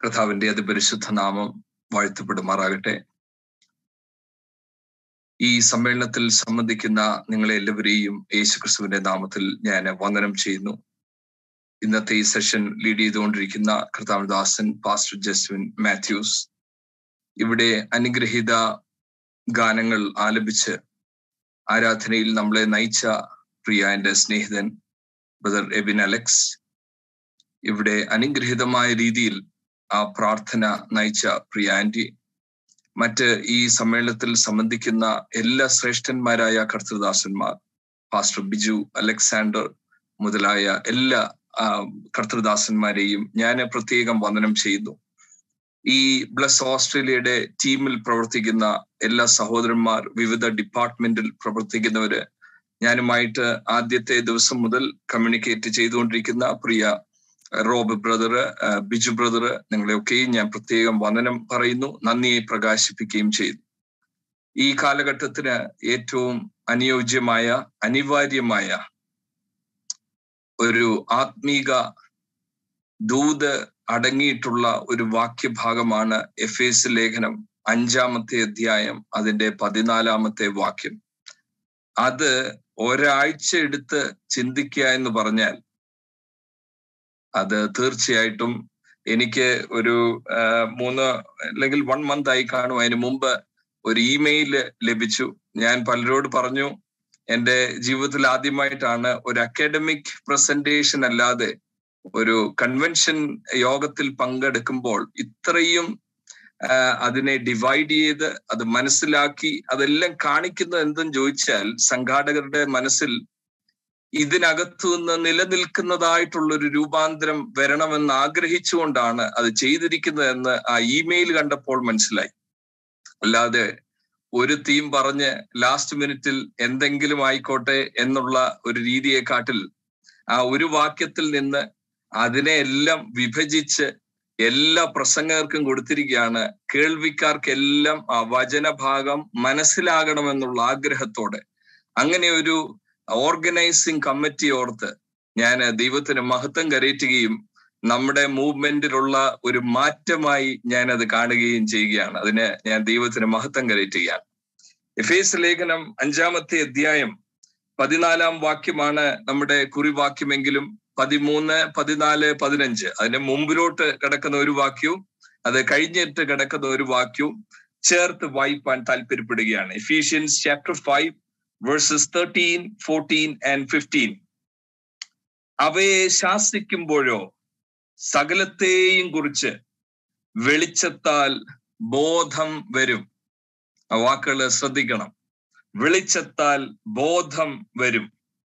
കർത്താവിന്റെ അതിപരിശുദ്ധ നാമം വാഴ്ത്തപ്പെടുമാറാകട്ടെ ഈ സമ്മേളനത്തിൽ സംബന്ധിക്കുന്ന നിങ്ങളെ എല്ലാവരെയും യേശുക്രിസ്തുവിന്റെ നാമത്തിൽ ഞാൻ വന്ദനം ചെയ്യുന്നു ഇന്നത്തെ ഈ സെഷൻ ലീഡ് ചെയ്തുകൊണ്ടിരിക്കുന്ന കർത്താവദാസൻ പാസ്റ്റർ ജസ്വിൻ മാത്യൂസ് ഇവിടെ അനുഗ്രഹീത ഗാനങ്ങൾ ആലപിച്ച് ആരാധനയിൽ നമ്മളെ നയിച്ച പ്രിയ എന്റെ സ്നേഹിതൻ ബ്രദർ എബിൻ അലക്സ് ഇവിടെ അനുഗ്രഹീതമായ രീതിയിൽ ആ പ്രാർത്ഥന നയിച്ച പ്രിയ ആന്റി മറ്റ് ഈ സമ്മേളനത്തിൽ സംബന്ധിക്കുന്ന എല്ലാ ശ്രേഷ്ഠന്മാരായ കർത്തൃദാസന്മാർ പാസ്റ്റർ ബിജു അലക്സാണ്ടർ മുതലായ എല്ലാ കർത്തൃദാസന്മാരെയും ഞാൻ പ്രത്യേകം വന്ദനം ചെയ്യുന്നു ഈ ബ്ലസ് ഓസ്ട്രേലിയയുടെ ടീമിൽ പ്രവർത്തിക്കുന്ന എല്ലാ സഹോദരന്മാർ വിവിധ ഡിപ്പാർട്ട്മെന്റിൽ പ്രവർത്തിക്കുന്നവര് ഞാനുമായിട്ട് ആദ്യത്തെ ദിവസം മുതൽ കമ്മ്യൂണിക്കേറ്റ് ചെയ്തുകൊണ്ടിരിക്കുന്ന പ്രിയ റോബ് ബ്രദർ ബിജു ബ്രദർ നിങ്ങളെയൊക്കെയും ഞാൻ പ്രത്യേകം വന്ദനം പറയുന്നു നന്ദിയെ പ്രകാശിപ്പിക്കുകയും ചെയ്തു ഈ കാലഘട്ടത്തിന് ഏറ്റവും അനുയോജ്യമായ അനിവാര്യമായ ഒരു ആത്മീക ദൂത് അടങ്ങിയിട്ടുള്ള ഒരു വാക്യഭാഗമാണ് എഫ് എസ് ലേഖനം അഞ്ചാമത്തെ അധ്യായം അതിന്റെ പതിനാലാമത്തെ വാക്യം അത് ഒരാഴ്ച എടുത്ത് ചിന്തിക്കുക എന്ന് പറഞ്ഞാൽ അത് തീർച്ചയായിട്ടും എനിക്ക് ഒരു മൂന്ന് അല്ലെങ്കിൽ വൺ മന്ത് ആയി കാണും അതിന് മുമ്പ് ഒരു ഇമെയിൽ ലഭിച്ചു ഞാൻ പലരോട് പറഞ്ഞു എൻ്റെ ജീവിതത്തിൽ ആദ്യമായിട്ടാണ് ഒരു അക്കാഡമിക് പ്രസന്റേഷൻ അല്ലാതെ ഒരു കൺവെൻഷൻ യോഗത്തിൽ പങ്കെടുക്കുമ്പോൾ ഇത്രയും അതിനെ ഡിവൈഡ് ചെയ്ത് അത് മനസ്സിലാക്കി അതെല്ലാം കാണിക്കുന്നത് എന്തെന്ന് ചോദിച്ചാൽ സംഘാടകരുടെ മനസ്സിൽ ഇതിനകത്തു നിന്ന് നിലനിൽക്കുന്നതായിട്ടുള്ള ഒരു രൂപാന്തരം വരണമെന്ന് ആഗ്രഹിച്ചുകൊണ്ടാണ് അത് ചെയ്തിരിക്കുന്നതെന്ന് ആ ഇമെയിൽ കണ്ടപ്പോൾ മനസ്സിലായി അല്ലാതെ ഒരു തീം പറഞ്ഞ് ലാസ്റ്റ് മിനിറ്റിൽ എന്തെങ്കിലും ആയിക്കോട്ടെ എന്നുള്ള ഒരു രീതിയെക്കാട്ടിൽ ആ ഒരു വാക്യത്തിൽ നിന്ന് അതിനെ എല്ലാം വിഭജിച്ച് എല്ലാ പ്രസംഗകർക്കും കൊടുത്തിരിക്കുകയാണ് കേൾവിക്കാർക്കെല്ലാം ആ വചനഭാഗം മനസ്സിലാകണമെന്നുള്ള ആഗ്രഹത്തോടെ അങ്ങനെ ഒരു ഓർഗനൈസിങ് കമ്മിറ്റി ഓർത്ത് ഞാൻ ദൈവത്തിന് മഹത്വം കരയറ്റുകയും നമ്മുടെ മൂവ്മെന്റിലുള്ള ഒരു മാറ്റമായി ഞാൻ അത് കാണുകയും ചെയ്യുകയാണ് അതിന് ഞാൻ ദൈവത്തിന് മഹത്വം കരയറ്റുകയാണ് എഫേസ് ലേഖനം അഞ്ചാമത്തെ അധ്യായം പതിനാലാം വാക്യമാണ് നമ്മുടെ കുറിവാക്യമെങ്കിലും പതിമൂന്ന് പതിനാല് പതിനഞ്ച് അതിന്റെ മുമ്പിലോട്ട് കിടക്കുന്ന ഒരു വാക്യവും അത് കഴിഞ്ഞിട്ട് കിടക്കുന്ന ഒരു വാക്യവും ചേർത്ത് വായിപ്പാൻ താല്പര്യപ്പെടുകയാണ് Ephesians chapter five verses thirteen fourteen and fifteen അവയെ ശാസിക്കുമ്പോഴോ സകലത്തെയും കുറിച്ച് വെളിച്ചത്താൽ ബോധം വരും ആ വാക്കുകൾ ശ്രദ്ധിക്കണം വെളിച്ചത്താൽ ബോധം വരും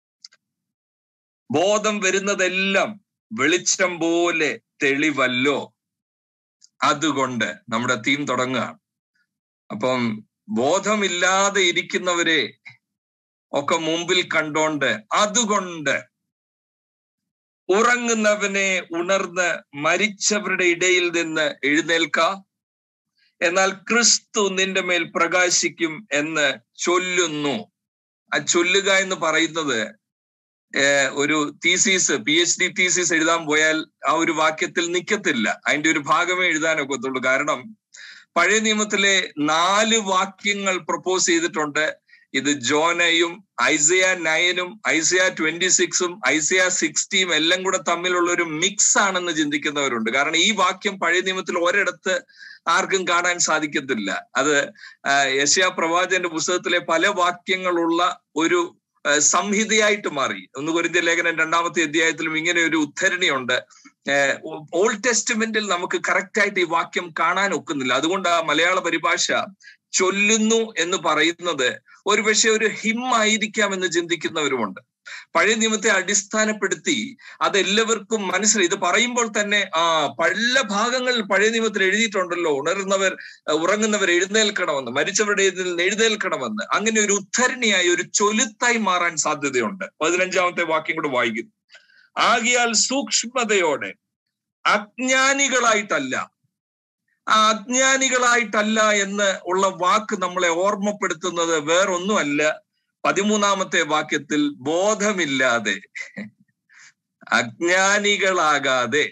ബോധം വരുന്നതെല്ലാം വെളിച്ചം പോലെ തെളിവല്ലോ അതുകൊണ്ട് നമ്മുടെ തീം തുടങ്ങുക അപ്പം ബോധമില്ലാതെ ഇരിക്കുന്നവരെ ഒക്കെ മുമ്പിൽ കണ്ടോണ്ട് അതുകൊണ്ട് ഉറങ്ങുന്നവനെ ഉണർന്ന് മരിച്ചവരുടെ ഇടയിൽ നിന്ന് എഴുന്നേൽക്ക എന്നാൽ ക്രിസ്തു നിന്റെ മേൽ പ്രകാശിക്കും എന്ന് ചൊല്ലുന്നു ആ ചൊല്ലുക എന്ന് പറയുന്നത് ഒരു thesis P H D thesis എഴുതാൻ പോയാൽ ആ ഒരു വാക്യത്തിൽ നിൽക്കത്തില്ല അതിന്റെ ഒരു ഭാഗമേ എഴുതാനൊക്കത്തുള്ളൂ കാരണം പഴയ നിയമത്തിലെ നാല് വാക്യങ്ങൾ പ്രപ്പോസ് ചെയ്തിട്ടുണ്ട് ഇത് ജോനയും ഐസയ നയനും ഐസയ ട്വന്റി സിക്സും ഐസയ സിക്സ്റ്റിയും എല്ലാം കൂടെ തമ്മിലുള്ള ഒരു മിക്സ് ആണെന്ന് ചിന്തിക്കുന്നവരുണ്ട് കാരണം ഈ വാക്യം പഴയ നിയമത്തിൽ ഒരിടത്ത് ആർക്കും കാണാൻ സാധിക്കത്തില്ല അത് യശയാ പ്രവാചകന്റെ പുസ്തകത്തിലെ പല വാക്യങ്ങളുള്ള ഒരു സംഹിതയായിട്ട് മാറി ഒന്ന് കുരിന്ത്യ ലേഖനം രണ്ടാമത്തെ അധ്യായത്തിലും ഇങ്ങനെ ഒരു ഉദ്ധരണിയുണ്ട് ഓൾഡ് ടെസ്റ്റ്മെന്റിൽ നമുക്ക് കറക്റ്റ് ആയിട്ട് ഈ വാക്യം കാണാൻ ഒക്കുന്നില്ല അതുകൊണ്ട് ആ മലയാള പരിഭാഷ ചൊല്ലുന്നു എന്ന് പറയുന്നത് ഒരുപക്ഷെ ഒരു ഹിം ആയിരിക്കാം എന്ന് ചിന്തിക്കുന്നവരുമുണ്ട് പഴയ നിയമത്തെ അടിസ്ഥാനപ്പെടുത്തി അതെല്ലാവർക്കും മനസ്സിലായി ഇത് പറയുമ്പോൾ തന്നെ ആ പല ഭാഗങ്ങളിൽ പഴയ നിയമത്തിൽ എഴുതിയിട്ടുണ്ടല്ലോ ഉണരുന്നവർ ഉറങ്ങുന്നവർ എഴുന്നേൽക്കണമെന്ന് മരിച്ചവരുടെ ഇതിൽ എഴുന്നേൽക്കണമെന്ന് അങ്ങനെ ഒരു ഉദ്ധരണിയായി ഒരു ചൊലുത്തായി മാറാൻ സാധ്യതയുണ്ട് പതിനഞ്ചാമത്തെ വാക്യം കൂടെ വായിക്കുന്നു ആകിയാൽ സൂക്ഷ്മതയോടെ അജ്ഞാനികളായിട്ടല്ല ആ അജ്ഞാനികളായിട്ടല്ല എന്ന് ഉള്ള വാക്ക് നമ്മളെ ഓർമ്മപ്പെടുത്തുന്നത് വേറൊന്നുമല്ല പതിമൂന്നാമത്തെ വാക്യത്തിൽ ബോധമില്ലാതെ അജ്ഞാനികളാകാതെ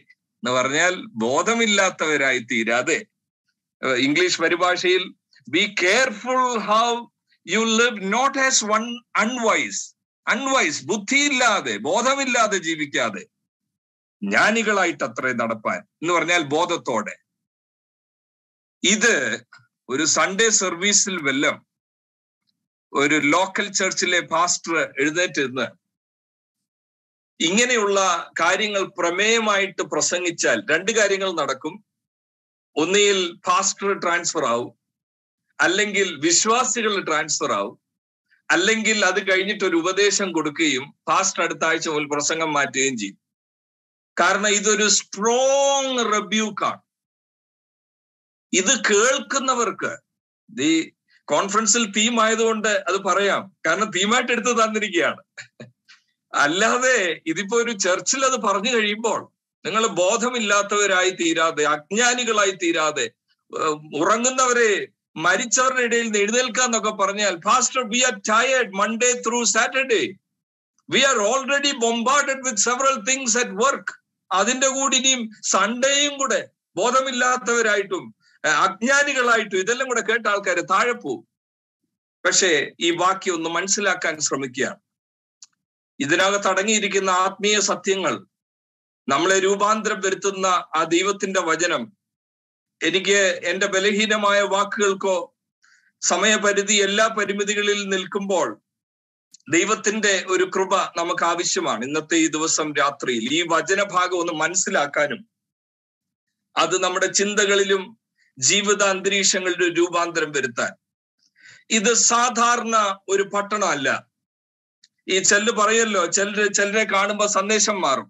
എന്ന് പറഞ്ഞാൽ ബോധമില്ലാത്തവരായി തീരാതെ ഇംഗ്ലീഷ് പരിഭാഷയിൽ be careful how you live not as one unwise unwise ബുദ്ധിയില്ലാതെ ബോധമില്ലാതെ ജീവിക്കാതെ ജ്ഞാനികളായിട്ട് അത്രേ നടപ്പാൻ എന്ന് പറഞ്ഞാൽ ബോധത്തോടെ ഇത് ഒരു സൺഡേ സർവീസിൽ വല്ലം ഒരു ലോക്കൽ ചർച്ചിലെ പാസ്റ്റർ എഴുന്നേറ്റ് ഇങ്ങനെയുള്ള കാര്യങ്ങൾ പ്രമേയമായിട്ട് പ്രസംഗിച്ചാൽ രണ്ട് കാര്യങ്ങൾ നടക്കും ഒന്നിയിൽ പാസ്റ്റർ ട്രാൻസ്ഫർ ആവും അല്ലെങ്കിൽ വിശ്വാസികൾ ട്രാൻസ്ഫർ ആവും അല്ലെങ്കിൽ അത് കഴിഞ്ഞിട്ട് ഒരു ഉപദേശം കൊടുക്കുകയും പാസ്റ്റർ അടുത്ത ആഴ്ച മുതൽ പ്രസംഗം മാറ്റുകയും ചെയ്യും കാരണം ഇതൊരു സ്ട്രോങ് റബ്യൂക്കാണ് ഇത് കേൾക്കുന്നവർക്ക് ഈ കോൺഫറൻസിൽ തീം ആയതുകൊണ്ട് അത് പറയാം കാരണം തീമായിട്ട് എടുത്ത് തന്നിരിക്കുകയാണ് അല്ലാതെ ഇതിപ്പോ ഒരു ചർച്ചിൽ അത് പറഞ്ഞു കഴിയുമ്പോൾ നിങ്ങൾ ബോധമില്ലാത്തവരായി തീരാതെ അജ്ഞാനികളായി തീരാതെ ഉറങ്ങുന്നവരെ മരിച്ചവരുടെ ഇടയിൽ നിന്ന് എഴുന്നേൽക്കാന്നൊക്കെ പറഞ്ഞാൽ pastor we are tired Monday through Saturday we are already bombarded with several things at work അതിന്റെ കൂടി ഇനിയും സൺഡേയും കൂടെ ബോധമില്ലാത്തവരായിട്ടും അജ്ഞാനികളായിട്ടും ഇതെല്ലാം കൂടെ കേട്ട ആൾക്കാർ താഴെ പോവും പക്ഷേ ഈ വാക്യം ഒന്ന് മനസ്സിലാക്കാൻ ശ്രമിക്കുകയാണ് ഇതിനകത്ത് അടങ്ങിയിരിക്കുന്ന ആത്മീയ സത്യങ്ങൾ നമ്മളെ രൂപാന്തരം വരുത്തുന്ന ആ ദൈവത്തിന്റെ വചനം എനിക്ക് എന്റെ ബലഹീനമായ വാക്കുകൾക്കോ സമയപരിധി എല്ലാ പരിമിതികളിൽ നിൽക്കുമ്പോൾ ദൈവത്തിന്റെ ഒരു കൃപ നമുക്ക് ആവശ്യമാണ് ഇന്നത്തെ ഈ ദിവസം രാത്രിയിൽ ഈ വചനഭാഗം ഒന്ന് മനസ്സിലാക്കാനും അത് നമ്മുടെ ചിന്തകളിലും ജീവിത അന്തരീക്ഷങ്ങളുടെ രൂപാന്തരം വരുത്താൻ ഇത് സാധാരണ ഒരു പട്ടണമല്ല ഈ ചെല്ല് പറയല്ലോ ചിലര് ചിലരെ കാണുമ്പോൾ സന്ദേശം മാറും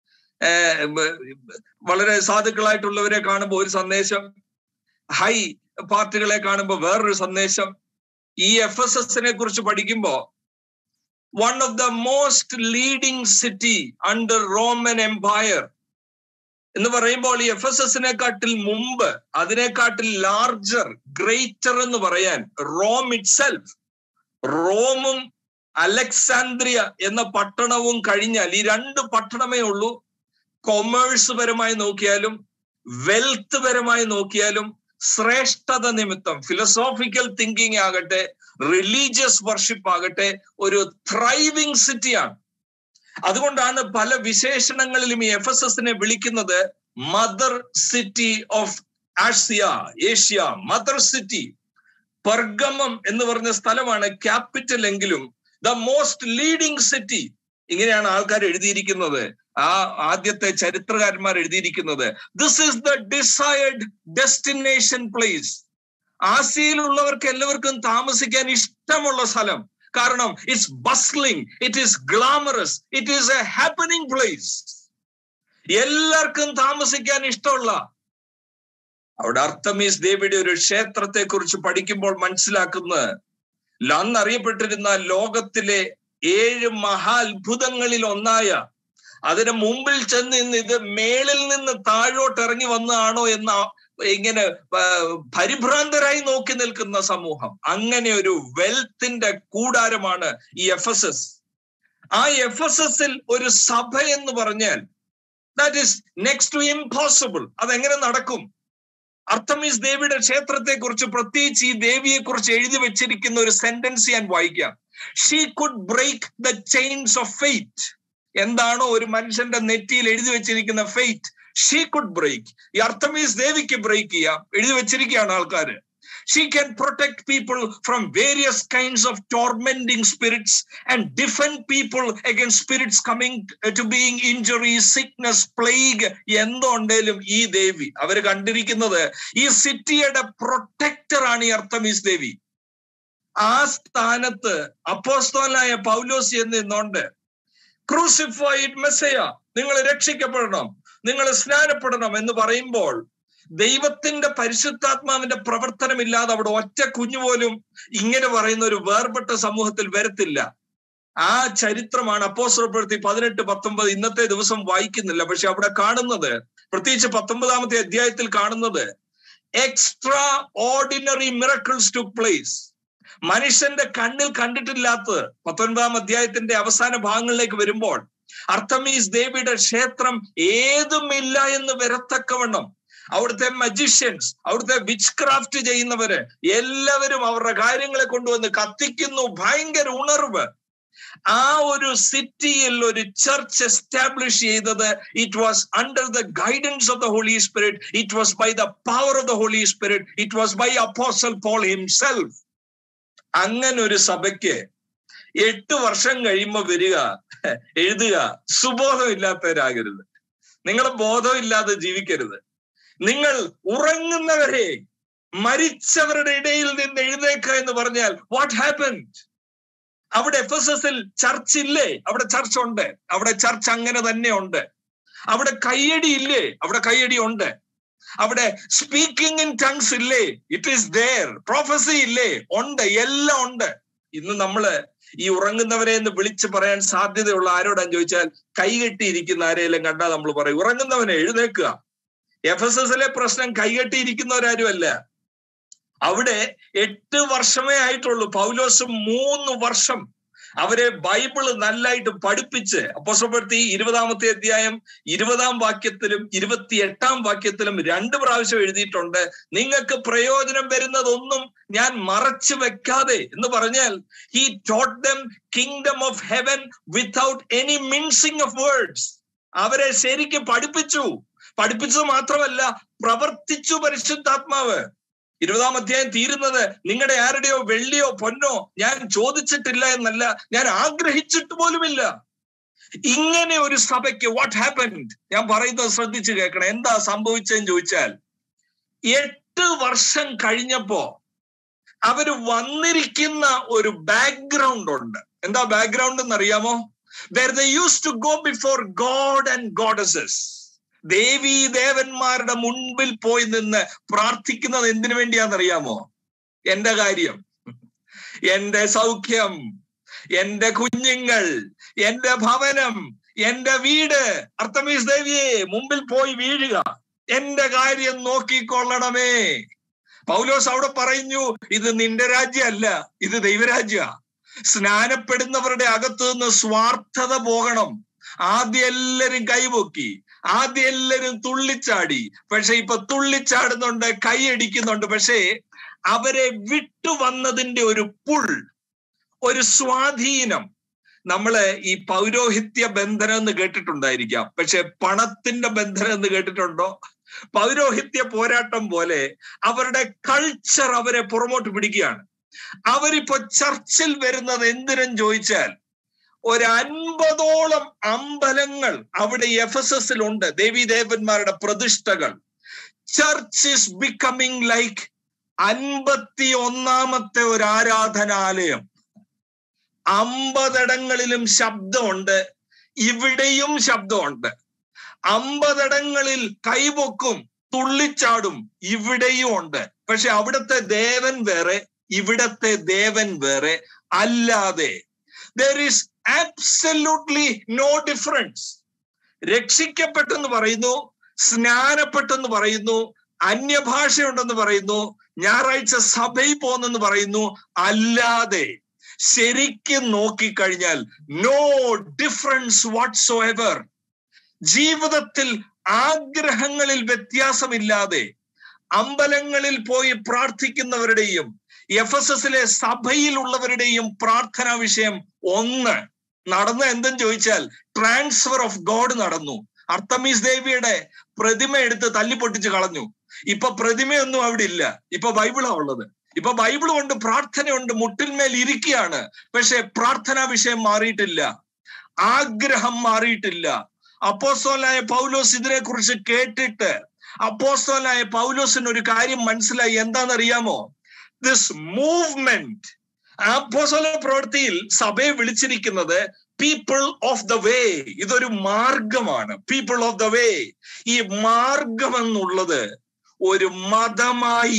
വളരെ സാധുക്കളായിട്ടുള്ളവരെ കാണുമ്പോൾ ഒരു സന്ദേശം ഹൈ പാർട്ടികളെ കാണുമ്പോൾ വേറൊരു സന്ദേശം ഈ എഫ് എസ് എസിനെ കുറിച്ച് പഠിക്കുമ്പോൾ one of the most leading city under Roman Empire എന്ന് പറയുമ്പോൾ ഈ എഫ് എസ് എസിനെക്കാട്ടിൽ മുമ്പ് അതിനെക്കാട്ടിൽ ലാർജർ ഗ്രേറ്റർ എന്ന് പറയാൻ റോം ഇറ്റ് സെൽഫ് റോമും അലക്സാന്ദ്രിയ എന്ന പട്ടണവും കഴിഞ്ഞാൽ ഈ രണ്ട് പട്ടണമേ ഉള്ളൂ കൊമേഴ്സ് പരമായി നോക്കിയാലും വെൽത്ത് പരമായി നോക്കിയാലും ശ്രേഷ്ഠത നിമിത്തം ഫിലോസോഫിക്കൽ തിങ്കിങ് ആകട്ടെ റിലീജിയസ് വർഷിപ്പ് ആകട്ടെ ഒരു ത്രൈവിംഗ് സിറ്റിയാണ് അതുകൊണ്ടാണ് പല വിശേഷണങ്ങളിലും ഈ എഫ് എസ് എസിനെ വിളിക്കുന്നത് mother city of Asia Asia mother city Pergamum എന്ന് പറഞ്ഞ സ്ഥലമാണ് ക്യാപിറ്റൽ എങ്കിലും ദ മോസ്റ്റ് ലീഡിംഗ് സിറ്റി ഇങ്ങനെയാണ് ആൾക്കാർ എഴുതിയിരിക്കുന്നത് ആ ആദ്യത്തെ ചരിത്രകാരന്മാർ എഴുതിയിരിക്കുന്നത് this is the desired destination place ആസിയയിലുള്ളവർക്ക് എല്ലാവർക്കും താമസിക്കാൻ ഇഷ്ടമുള്ള സ്ഥലം കാരണം it's bustling it is glamorous it is a happening place എല്ലാവർക്കും താമസിക്കാൻ ഇഷ്ടമുള്ള അവിടെ അർത്ഥമീസ് ദേവിയുടെ ഒരു ക്ഷേത്രത്തെ കുറിച്ച് പഠിക്കുമ്പോൾ മനസ്സിലാക്കുന്നത് അന്ന് അറിയപ്പെട്ടിരുന്ന ലോകത്തിലെ ഏഴ് മഹാത്ഭുതങ്ങളിൽ ഒന്നായ അതിന് മുമ്പിൽ ചെന്ന് ഇന്ന് ഇത് മേളിൽ നിന്ന് താഴോട്ട് ഇറങ്ങി വന്നതാണോ എന്ന ഇങ്ങനെ പരിഭ്രാന്തരായി നോക്കി നിൽക്കുന്ന സമൂഹം അങ്ങനെ ഒരു വെൽത്തിന്റെ കൂടാരമാണ് ഈ എഫ് എസ് എസ് ആ എഫ് എസ് എസിൽ ഒരു സഭ എന്ന് പറഞ്ഞാൽ that is next to impossible അതെങ്ങനെ നടക്കും അർത്ഥമീസ് ദേവിയുടെ ക്ഷേത്രത്തെ കുറിച്ച് പ്രത്യേകിച്ച് ഈ ദേവിയെ കുറിച്ച് എഴുതി വെച്ചിരിക്കുന്ന ഒരു സെന്റൻസ് ഞാൻ വായിക്കാം she could break the chains of fate എന്താണോ ഒരു മനുഷ്യന്റെ നെറ്റിയിൽ എഴുതി വെച്ചിരിക്കുന്ന ഫെയ്റ്റ് ഷീ കുഡ് ബ്രേക്ക് ഈ അർത്ഥമീസ് ദേവിക്ക് ബ്രേക്ക് ചെയ്യാം എഴുതി വെച്ചിരിക്കുകയാണ് ആൾക്കാര് she can protect people from various kinds of tormenting spirits and defend people against spirits coming to being injury sickness plague എന്തുണ്ടെങ്കിലും ഈ ദേവി അവർ കണ്ടിരിക്കുന്നത് ഈ സിറ്റിയുടെ പ്രൊട്ടക്ടർ ആണ് ഈ അർത്ഥമീസ് ദേവി ആ സ്ഥാനത്ത് അപ്പോസ്തോലായ പൗലോസ് എന്ന് നിന്നുകൊണ്ട് ക്രൂസിഫൈഡ് മെസ്സയ നിങ്ങൾ രക്ഷിക്കപ്പെടണം നിങ്ങൾ സ്നാനപ്പെടണം എന്ന് പറയുമ്പോൾ ദൈവത്തിന്റെ പരിശുദ്ധാത്മാവിന്റെ പ്രവർത്തനമില്ലാതെ അവിടെ ഒറ്റ കുഞ്ഞു പോലും ഇങ്ങനെ പറയുന്ന ഒരു വേർപെട്ട സമൂഹത്തിൽ വരത്തില്ല ആ ചരിത്രമാണ് അപ്പോസ്തലപ്പെടുത്തി പതിനെട്ട് പത്തൊമ്പത് ഇന്നത്തെ ദിവസം വായിക്കുന്നില്ല പക്ഷെ അവിടെ കാണുന്നത് പ്രത്യേകിച്ച് പത്തൊമ്പതാമത്തെ അധ്യായത്തിൽ കാണുന്നത് extraordinary miracles took place മനുഷ്യന്റെ കണ്ണിൽ കണ്ടിട്ടില്ലാത്തത് പത്തൊൻപതാം അധ്യായത്തിന്റെ അവസാന ഭാഗങ്ങളിലേക്ക് വരുമ്പോൾ അർത്ഥമീസ് ദേവിയുടെ ക്ഷേത്രം ഏതുമില്ല എന്ന് വരത്തക്കവണ്ണം അവിടുത്തെ മജിഷ്യൻസ് അവിടുത്തെ വിച്ച് ക്രാഫ്റ്റ് ചെയ്യുന്നവര് എല്ലാവരും അവരുടെ കാര്യങ്ങളെ കൊണ്ടുവന്ന് കത്തിക്കുന്നു ഭയങ്കര ഉണർവ് ആ ഒരു സിറ്റിയിൽ ഒരു ചർച്ച് എസ്റ്റാബ്ലിഷ് ചെയ്തത് it was under the guidance of the Holy Spirit it was by the power of the Holy Spirit it was by apostle Paul himself അങ്ങനെ ഒരു സഭയ്ക്ക് എട്ട് വർഷം കഴിയുമ്പോൾ വരിക എഴുതുക സുബോധമില്ലാത്തവരാകരുത് നിങ്ങൾ ബോധമില്ലാതെ ജീവിക്കരുത് നിങ്ങൾ ഉറങ്ങുന്നവരെ മരിച്ചവരുടെ ഇടയിൽ നിന്ന് എഴുന്നേക്കുക എന്ന് പറഞ്ഞാൽ വാട്ട് ഹാപ്പൻ അവിടെ എഫ് എസ് എസിൽ ചർച്ച് ഇല്ലേ അവിടെ ചർച്ച് ഉണ്ട് അവിടെ ചർച്ച് അങ്ങനെ തന്നെ ഉണ്ട് അവിടെ കയ്യടി ഇല്ലേ അവിടെ കയ്യടി ഉണ്ട് അവിടെ സ്പീക്കിംഗ് ഇൻ ടങ്സ് ഇല്ലേ ഇറ്റ് ഈസ് ദർ പ്രൊഫസി ഇല്ലേ ഉണ്ട് എല്ലാം ഉണ്ട് ഇന്ന് നമ്മള് ഈ ഉറങ്ങുന്നവരെ എന്ന് വിളിച്ച് പറയാൻ സാധ്യതയുള്ള ആരോടാന്ന് ചോദിച്ചാൽ കൈകെട്ടിയിരിക്കുന്ന ആരെയെല്ലാം കണ്ടാൽ നമ്മൾ പറയും ഉറങ്ങുന്നവനെ എഴുന്നേക്കുക എഫ് എസ് എസിലെ പ്രശ്നം കൈകെട്ടിയിരിക്കുന്നവരാരുമല്ല അവിടെ എട്ട് വർഷമേ ആയിട്ടുള്ളൂ പൗലോസ് മൂന്ന് വർഷം അവരെ ബൈബിള് നല്ലായിട്ട് പഠിപ്പിച്ച് അപ്പോസപ്പെടുത്തി ഇരുപതാമത്തെ അധ്യായം ഇരുപതാം വാക്യത്തിലും ഇരുപത്തി എട്ടാം വാക്യത്തിലും രണ്ട് പ്രാവശ്യം എഴുതിയിട്ടുണ്ട് നിങ്ങൾക്ക് പ്രയോജനം വരുന്നതൊന്നും ഞാൻ മറച്ചു വെക്കാതെ എന്ന് പറഞ്ഞാൽ he taught them kingdom of heaven without any mincing of words അവരെ ശരിക്കും പഠിപ്പിച്ചു പഠിപ്പിച്ചത് മാത്രമല്ല പ്രവർത്തിച്ചു പരിശുദ്ധാത്മാവ് ഇരുപതാം അധ്യായം തീരുന്നത് നിങ്ങളുടെ ആരുടെയോ വെള്ളിയോ പൊന്നോ ഞാൻ ചോദിച്ചിട്ടില്ല എന്നല്ല ഞാൻ ആഗ്രഹിച്ചിട്ട് പോലുമില്ല ഇങ്ങനെ ഒരു സഭയ്ക്ക് വാട്ട് ഹാപ്പൻഡ് ഞാൻ പറയുന്നത് ശ്രദ്ധിച്ചു കേൾക്കണം എന്താ സംഭവിച്ചതെന്ന് ചോദിച്ചാൽ എട്ട് വർഷം കഴിഞ്ഞപ്പോ അവര് വന്നിരിക്കുന്ന ഒരു ബാക്ക്ഗ്രൗണ്ട് ഉണ്ട് എന്താ ബാക്ക്ഗ്രൗണ്ട് എന്ന് അറിയാമോ there the use to go before God and goddess ദേവീ ദേവന്മാരുടെ മുൻപിൽ പോയി നിന്ന് പ്രാർത്ഥിക്കുന്നത് എന്തിനു വേണ്ടിയാണെന്നറിയാമോ എന്റെ കാര്യം എന്റെ സൗഖ്യം എന്റെ കുഞ്ഞുങ്ങൾ എന്റെ ഭവനം എന്റെ വീട് അർത്ഥമീസ് ദേവിയെ മുമ്പിൽ പോയി വീഴുക എന്റെ കാര്യം നോക്കിക്കൊള്ളണമേ പൗലോസ് അവിടെ പറഞ്ഞു ഇത് നിന്റെ രാജ്യമല്ല ഇത് ദൈവരാജ്യ സ്നാനപ്പെടുന്നവരുടെ അകത്തു നിന്ന് സ്വാർത്ഥത പോകണം ആദ്യം എല്ലാരും കൈപൊക്കി ആദ്യം എല്ലാരും തുള്ളിച്ചാടി പക്ഷെ ഇപ്പൊ തുള്ളിച്ചാടുന്നുണ്ട് കൈയടിക്കുന്നുണ്ട് പക്ഷേ അവരെ വിട്ടു വന്നതിന്റെ ഒരു പുൾ ഒരു സ്വാധീനം നമ്മള് ഈ പൗരോഹിത്യ ബന്ധനം എന്ന് കേട്ടിട്ടുണ്ടായിരിക്കാം പക്ഷെ പണത്തിന്റെ ബന്ധനം എന്ന് കേട്ടിട്ടുണ്ടോ പൗരോഹിത്യ പോരാട്ടം പോലെ അവരുടെ കൾച്ചർ അവരെ പുറമോട്ട് പിടിക്കുകയാണ് അവരിപ്പോ ചർച്ചിൽ വരുന്നത് എന്തിനും ചോദിച്ചാൽ ഒരു അൻപതോളം അമ്പലങ്ങൾ അവിടെ എഫ് എസ് എസിലുണ്ട് ദേവീദേവന്മാരുടെ പ്രതിഷ്ഠകൾ ചർച്ച് ഇസ് ബിക്കമിങ് ലൈക്ക് അൻപത്തി ഒന്നാമത്തെ ഒരു ആരാധനാലയം അമ്പതിടങ്ങളിലും ശബ്ദമുണ്ട് ഇവിടെയും ശബ്ദമുണ്ട് അമ്പതിടങ്ങളിൽ കൈപൊക്കും തുള്ളിച്ചാടും ഇവിടെയും ഉണ്ട് പക്ഷെ അവിടുത്തെ ദേവൻ വേറെ ഇവിടത്തെ ദേവൻ വേറെ അല്ലാതെ there is absolutely no difference രക്ഷിക്കപ്പെട്ടെന്ന് പറയുന്നു സ്നാനപ്പെട്ടെന്ന് പറയുന്നു അന്യഭാഷയുണ്ടെന്ന് പറയുന്നു ഞായറാഴ്ച സഭയിൽ പോകുന്നെന്ന് പറയുന്നു അല്ലാതെ ശരിക്കും നോക്കിക്കഴിഞ്ഞാൽ നോ ഡിഫറൻസ് വാട്ട്സോ എവർ ജീവിതത്തിൽ ആഗ്രഹങ്ങളിൽ വ്യത്യാസമില്ലാതെ അമ്പലങ്ങളിൽ പോയി പ്രാർത്ഥിക്കുന്നവരുടെയും എഫ് എസ് എസിലെ സഭയിലുള്ളവരുടെയും പ്രാർത്ഥനാ വിഷയം ഒന്ന് നടന്ന എന്തെന്ന് ചോദിച്ചാൽ ട്രാൻസ്ഫർ ഓഫ് ഗോഡ് നടന്നു അർത്തമീസ് ദേവിയുടെ പ്രതിമ എടുത്ത് തല്ലിപ്പൊട്ടിച്ച് കളഞ്ഞു ഇപ്പൊ പ്രതിമയൊന്നും അവിടെ ഇല്ല ഇപ്പൊ ബൈബിളാ ഉള്ളത് ഇപ്പൊ ബൈബിൾ കൊണ്ട് പ്രാർത്ഥനയുണ്ട് മുട്ടിന്മേൽ ഇരിക്കുകയാണ് പക്ഷെ പ്രാർത്ഥനാ വിഷയം മാറിയിട്ടില്ല ആഗ്രഹം മാറിയിട്ടില്ല അപ്പോസ്തോലായ പൗലോസ് ഇതിനെ കുറിച്ച് കേട്ടിട്ട് അപ്പോസ്തോലായ പൗലോസിന് ഒരു കാര്യം മനസ്സിലായി എന്താണെന്നറിയാമോ ദിസ് മൂവ്മെന്റ് അപ്പോസ്തോല പ്രവൃത്തിയിൽ സഭയെ വിളിച്ചിരിക്കുന്നത് പീപ്പിൾ ഓഫ് ദ വേ ഇതൊരു മാർഗമാണ് പീപ്പിൾ ഓഫ് ദ വേ ഈ മാർഗം എന്നുള്ളത് ഒരു മതമായി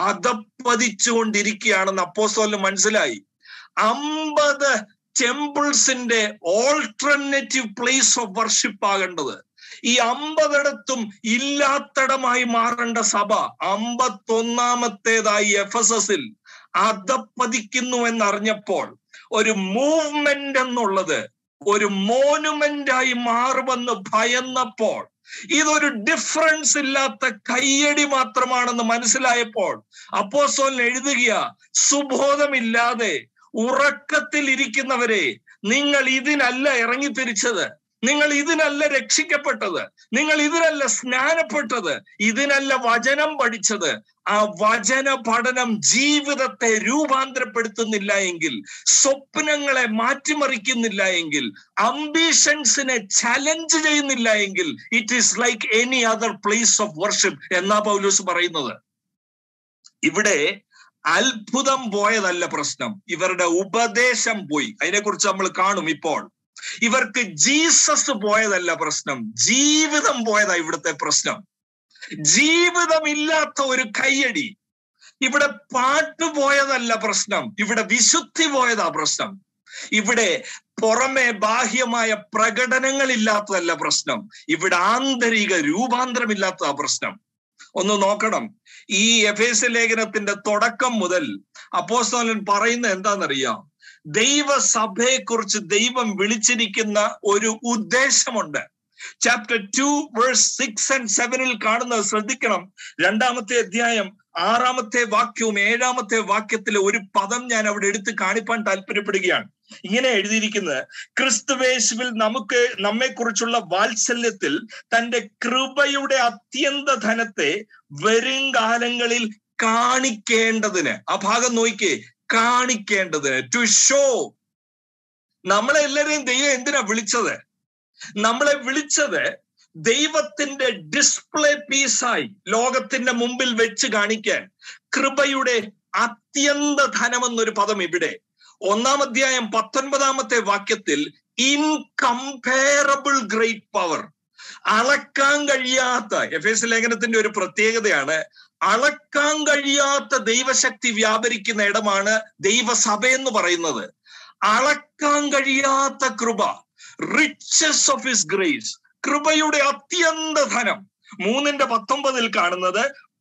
അധപ്പതിച്ചുകൊണ്ടിരിക്കുകയാണെന്ന് അപ്പോസ്തോലിന് മനസ്സിലായി അമ്പത് ടെമ്പിൾസിന്റെ ഓൾട്ടർനേറ്റീവ് പ്ലേസ് ഓഫ് വർഷിപ്പ് ആകേണ്ടത് ഈ അമ്പതിടത്തും ഇല്ലാത്തടമായി മാറേണ്ട സഭ അമ്പത്തൊന്നാമത്തേതായി എഫ് എസ് എസിൽ അധപ്പതിക്കുന്നു എന്നറിഞ്ഞപ്പോൾ ഒരു മൂവ്മെന്റ് എന്നുള്ളത് ഒരു മോനുമെന്റായി മാറുമെന്ന് ഭയന്നപ്പോൾ ഇതൊരു ഡിഫറൻസ് ഇല്ലാത്ത കയ്യടി മാത്രമാണെന്ന് മനസ്സിലായപ്പോൾ അപ്പോസ്തലൻ എഴുതുക സുബോധമില്ലാതെ ഉറക്കത്തിൽ ഇരിക്കുന്നവരെ നിങ്ങൾ ഇതിനല്ല ഇറങ്ങിത്തിരിച്ചത് നിങ്ങൾ ഇതിനല്ല രക്ഷിക്കപ്പെട്ടത് നിങ്ങൾ ഇതിനല്ല സ്നാനപ്പെട്ടത് ഇതിനല്ല വചനം പഠിച്ചത് ആ വചന പഠനം ജീവിതത്തെ രൂപാന്തരപ്പെടുത്തുന്നില്ല എങ്കിൽ സ്വപ്നങ്ങളെ മാറ്റിമറിക്കുന്നില്ല എങ്കിൽ അംബിഷൻസിനെ ചലഞ്ച് ചെയ്യുന്നില്ല എങ്കിൽ it is like any other place of worship എന്നാ പൗലൂസ് പറയുന്നത് ഇവിടെ അത്ഭുതം പോയതല്ല പ്രശ്നം ഇവരുടെ ഉപദേശം പോയി അതിനെക്കുറിച്ച് നമ്മൾ കാണും ഇപ്പോൾ ഇവർക്ക് ജീസസ് പോയതല്ല പ്രശ്നം ജീവിതം പോയതാ ഇവിടുത്തെ പ്രശ്നം ജീവിതമില്ലാത്ത ഒരു കയ്യടി ഇവിടെ പാട്ട് പോയതല്ല പ്രശ്നം ഇവിടെ വിശുദ്ധി പോയതാ പ്രശ്നം ഇവിടെ പുറമെ ബാഹ്യമായ പ്രകടനങ്ങളില്ലാത്തതല്ല പ്രശ്നം ഇവിടെ ആന്തരിക രൂപാന്തരമില്ലാത്തതാ പ്രശ്നം ഒന്ന് നോക്കണം ഈ എഫേസ് ലേഖനത്തിന്റെ തുടക്കം മുതൽ അപ്പോസ്തലൻ പറയുന്ന എന്താണെന്നറിയാം ദൈവസഭയെക്കുറിച്ച് ദൈവം വിളിച്ചിരിക്കുന്ന ഒരു ഉദ്ദേശമുണ്ട് chapter two verse six and സെവനിൽ കാണുന്നത് ശ്രദ്ധിക്കണം രണ്ടാമത്തെ അധ്യായം ആറാമത്തെ വാക്യവും ഏഴാമത്തെ വാക്യത്തിലെ ഒരു പദം ഞാൻ അവിടെ എടുത്ത് കാണിപ്പാൻ താല്പര്യപ്പെടുകയാണ് ഇങ്ങനെ എഴുതിയിരിക്കുന്നത് ക്രിസ്തുവേശുവിൽ നമുക്ക് നമ്മെക്കുറിച്ചുള്ള വാത്സല്യത്തിൽ തന്റെ കൃപയുടെ അത്യന്ത ധനത്തെ വരും കാലങ്ങളിൽ കാണിക്കേണ്ടതിന് ആ ഭാഗം നോക്കിക്കേ കാണിക്കേണ്ടതിന് ടു ഷോ നമ്മളെ എല്ലാരെയും ദൈവം എന്തിനാ വിളിച്ചത് നമ്മളെ വിളിച്ചത് ദൈവത്തിന്റെ ഡിസ്പ്ലേ പീസായി ലോകത്തിന്റെ മുമ്പിൽ വെച്ച് കാണിക്കാൻ കൃപയുടെ അത്യന്ത ധനം എന്നൊരു പദം ഇവിടെ ഒന്നാം അധ്യായം പത്തൊൻപതാമത്തെ വാക്യത്തിൽ ഇൻകംപയറബിൾ ഗ്രേറ്റ് പവർ അളക്കാൻ കഴിയാത്ത എഫ് എസ് ലേഖനത്തിന്റെ ഒരു പ്രത്യേകതയാണ് അളക്കാൻ കഴിയാത്ത ദൈവശക്തി വ്യാപരിക്കുന്ന ഇടമാണ് ദൈവസഭ എന്ന് പറയുന്നത് അളക്കാൻ കഴിയാത്ത കൃപ റിച്ചസ് ഓഫ് ഹിസ് ഗ്രേസ് കൃപയുടെ അത്യന്ത ധനം മൂന്നിന്റെ പത്തൊമ്പതിൽ കാണുന്നത്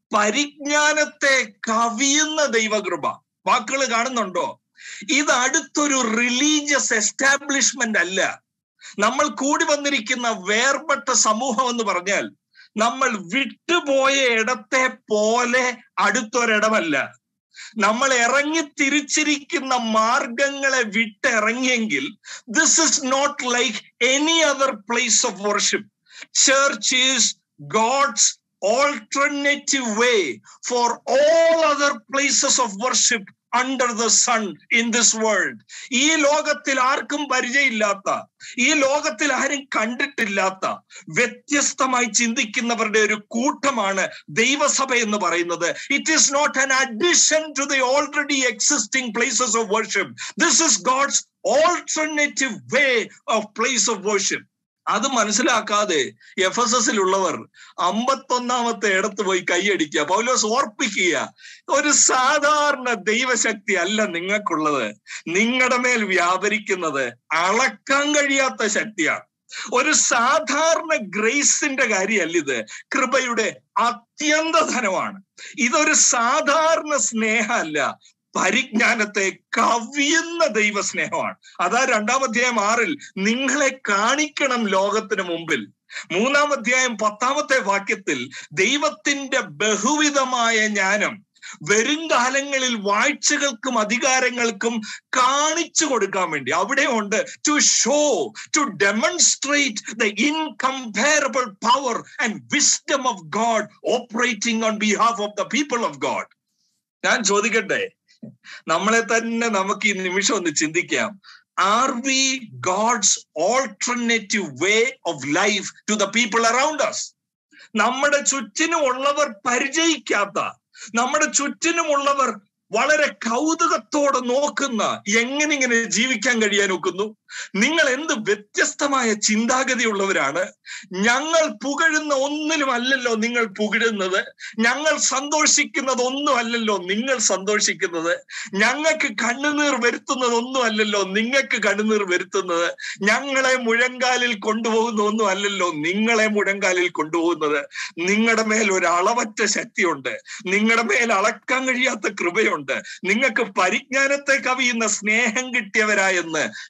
പരിജ്ഞാനത്തെ കവിയുന്ന ദൈവകൃപ വാക്കുകൾ കാണുന്നുണ്ടോ ഇത് അടുത്തൊരു റിലീജിയസ് എസ്റ്റാബ്ലിഷ്മെന്റ് അല്ല നമ്മൾ കൂടി വന്നിരിക്കുന്ന വേർപെട്ട സമൂഹം എന്ന് പറഞ്ഞാൽ നമ്മൾ വിട്ടുപോയ ഇടത്തെ പോലെ അടുത്തൊരിടമല്ല നമ്മൾ ഇറങ്ങി തിരിച്ചിരിക്കുന്ന മാർഗങ്ങളെ വിട്ടിറങ്ങിയെങ്കിൽ this is not like any other place of worship church is God's alternative way for all other places of worship under the sun in this world ഈ ലോകത്തിൽ ആർക്കും പരിചയമില്ലാത്ത ഈ ലോകത്തിൽ ആരും കണ്ടിട്ടില്ലാത്ത വ്യത്യസ്തമായി ചിന്തിക്കുന്നവരുടെ ഒരു കൂട്ടമാണ് ദൈവസഭ എന്ന് പറയുന്നത് it is not an addition to the already existing places of worship this is God's alternative way of place of worship അത് മനസ്സിലാക്കാതെ എഫ് എസ് എസിലുള്ളവർ അമ്പത്തൊന്നാമത്തെ ഇടത്ത് പോയി കൈയടിക്കുക പൗലോസ് ഓർപ്പിക്കുക ഒരു സാധാരണ ദൈവശക്തി അല്ല നിങ്ങൾക്കുള്ളത് നിങ്ങളുടെ മേൽ വ്യാപരിക്കുന്നത് അളക്കാൻ കഴിയാത്ത ശക്തിയാണ് ഒരു സാധാരണ ഗ്രേസിന്റെ കാര്യമല്ല ഇത് കൃപയുടെ അത്യന്ത ധനമാണ് ഇതൊരു സാധാരണ സ്നേഹമല്ല പരിജ്ഞാനത്തെ കവിയുന്ന ദൈവസ്നേഹമാണ് അതാ രണ്ടാം അധ്യായം ആറിൽ നിങ്ങളെ കാണിക്കണം ലോകത്തിന് മുമ്പിൽ മൂന്നാം അധ്യായം പത്താമത്തെ വാക്യത്തിൽ ദൈവത്തിന്റെ ബഹുവിധമായ ജ്ഞാനം വരും കാലങ്ങളിൽ വാഴ്ചകൾക്കും അധികാരങ്ങൾക്കും കാണിച്ചു കൊടുക്കാൻ വേണ്ടി അവിടെ ഉണ്ട് to show to demonstrate the incomparable power and wisdom of God operating on behalf of the people of God ഞാൻ ചോദിക്കട്ടെ നമ്മളെ തന്നെ നമുക്ക് ഈ നിമിഷം ഒന്ന് ചിന്തിക്കാം are we God's alternative way of life to the people around us നമ്മുടെ ചുറ്റിനും ഉള്ളവർ പരിചയിക്കാത്ത നമ്മുടെ ചുറ്റിനുമുള്ളവർ വളരെ കൗതുകത്തോടെ നോക്കുന്ന എങ്ങനെ ഇങ്ങനെ ജീവിക്കാൻ കഴിയാൻ ഒക്കുന്നു നിങ്ങൾ എന്ത് വ്യത്യസ്തമായ ചിന്താഗതിയുള്ളവരാണ് ഞങ്ങൾ പുകഴുന്ന ഒന്നിലും അല്ലല്ലോ നിങ്ങൾ പുകഴുന്നത് ഞങ്ങൾ സന്തോഷിക്കുന്നത് ഒന്നും അല്ലല്ലോ നിങ്ങൾ സന്തോഷിക്കുന്നത് ഞങ്ങൾക്ക് കണ്ണുനീർ വരുത്തുന്നത് ഒന്നും അല്ലല്ലോ നിങ്ങൾക്ക് കണ്ണുനീർ വരുത്തുന്നത് ഞങ്ങളെ മുഴങ്കാലിൽ കൊണ്ടുപോകുന്ന ഒന്നും അല്ലല്ലോ നിങ്ങളെ മുഴങ്കാലിൽ കൊണ്ടുപോകുന്നത് നിങ്ങളുടെ മേൽ ഒരു അളവറ്റ ശക്തിയുണ്ട് നിങ്ങളുടെ മേൽ അളക്കാൻ കഴിയാത്ത കൃപയുണ്ട് നിങ്ങൾക്ക് പരിജ്ഞാനത്തെ കവിയുന്ന സ്നേഹം കിട്ടിയവരായെന്ന് ദൈവ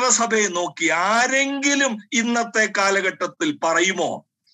ദൈവസഭയെ നോക്കി ആരെങ്കിലും ഇന്നത്തെ കാലഘട്ടത്തിൽ പറയുമോ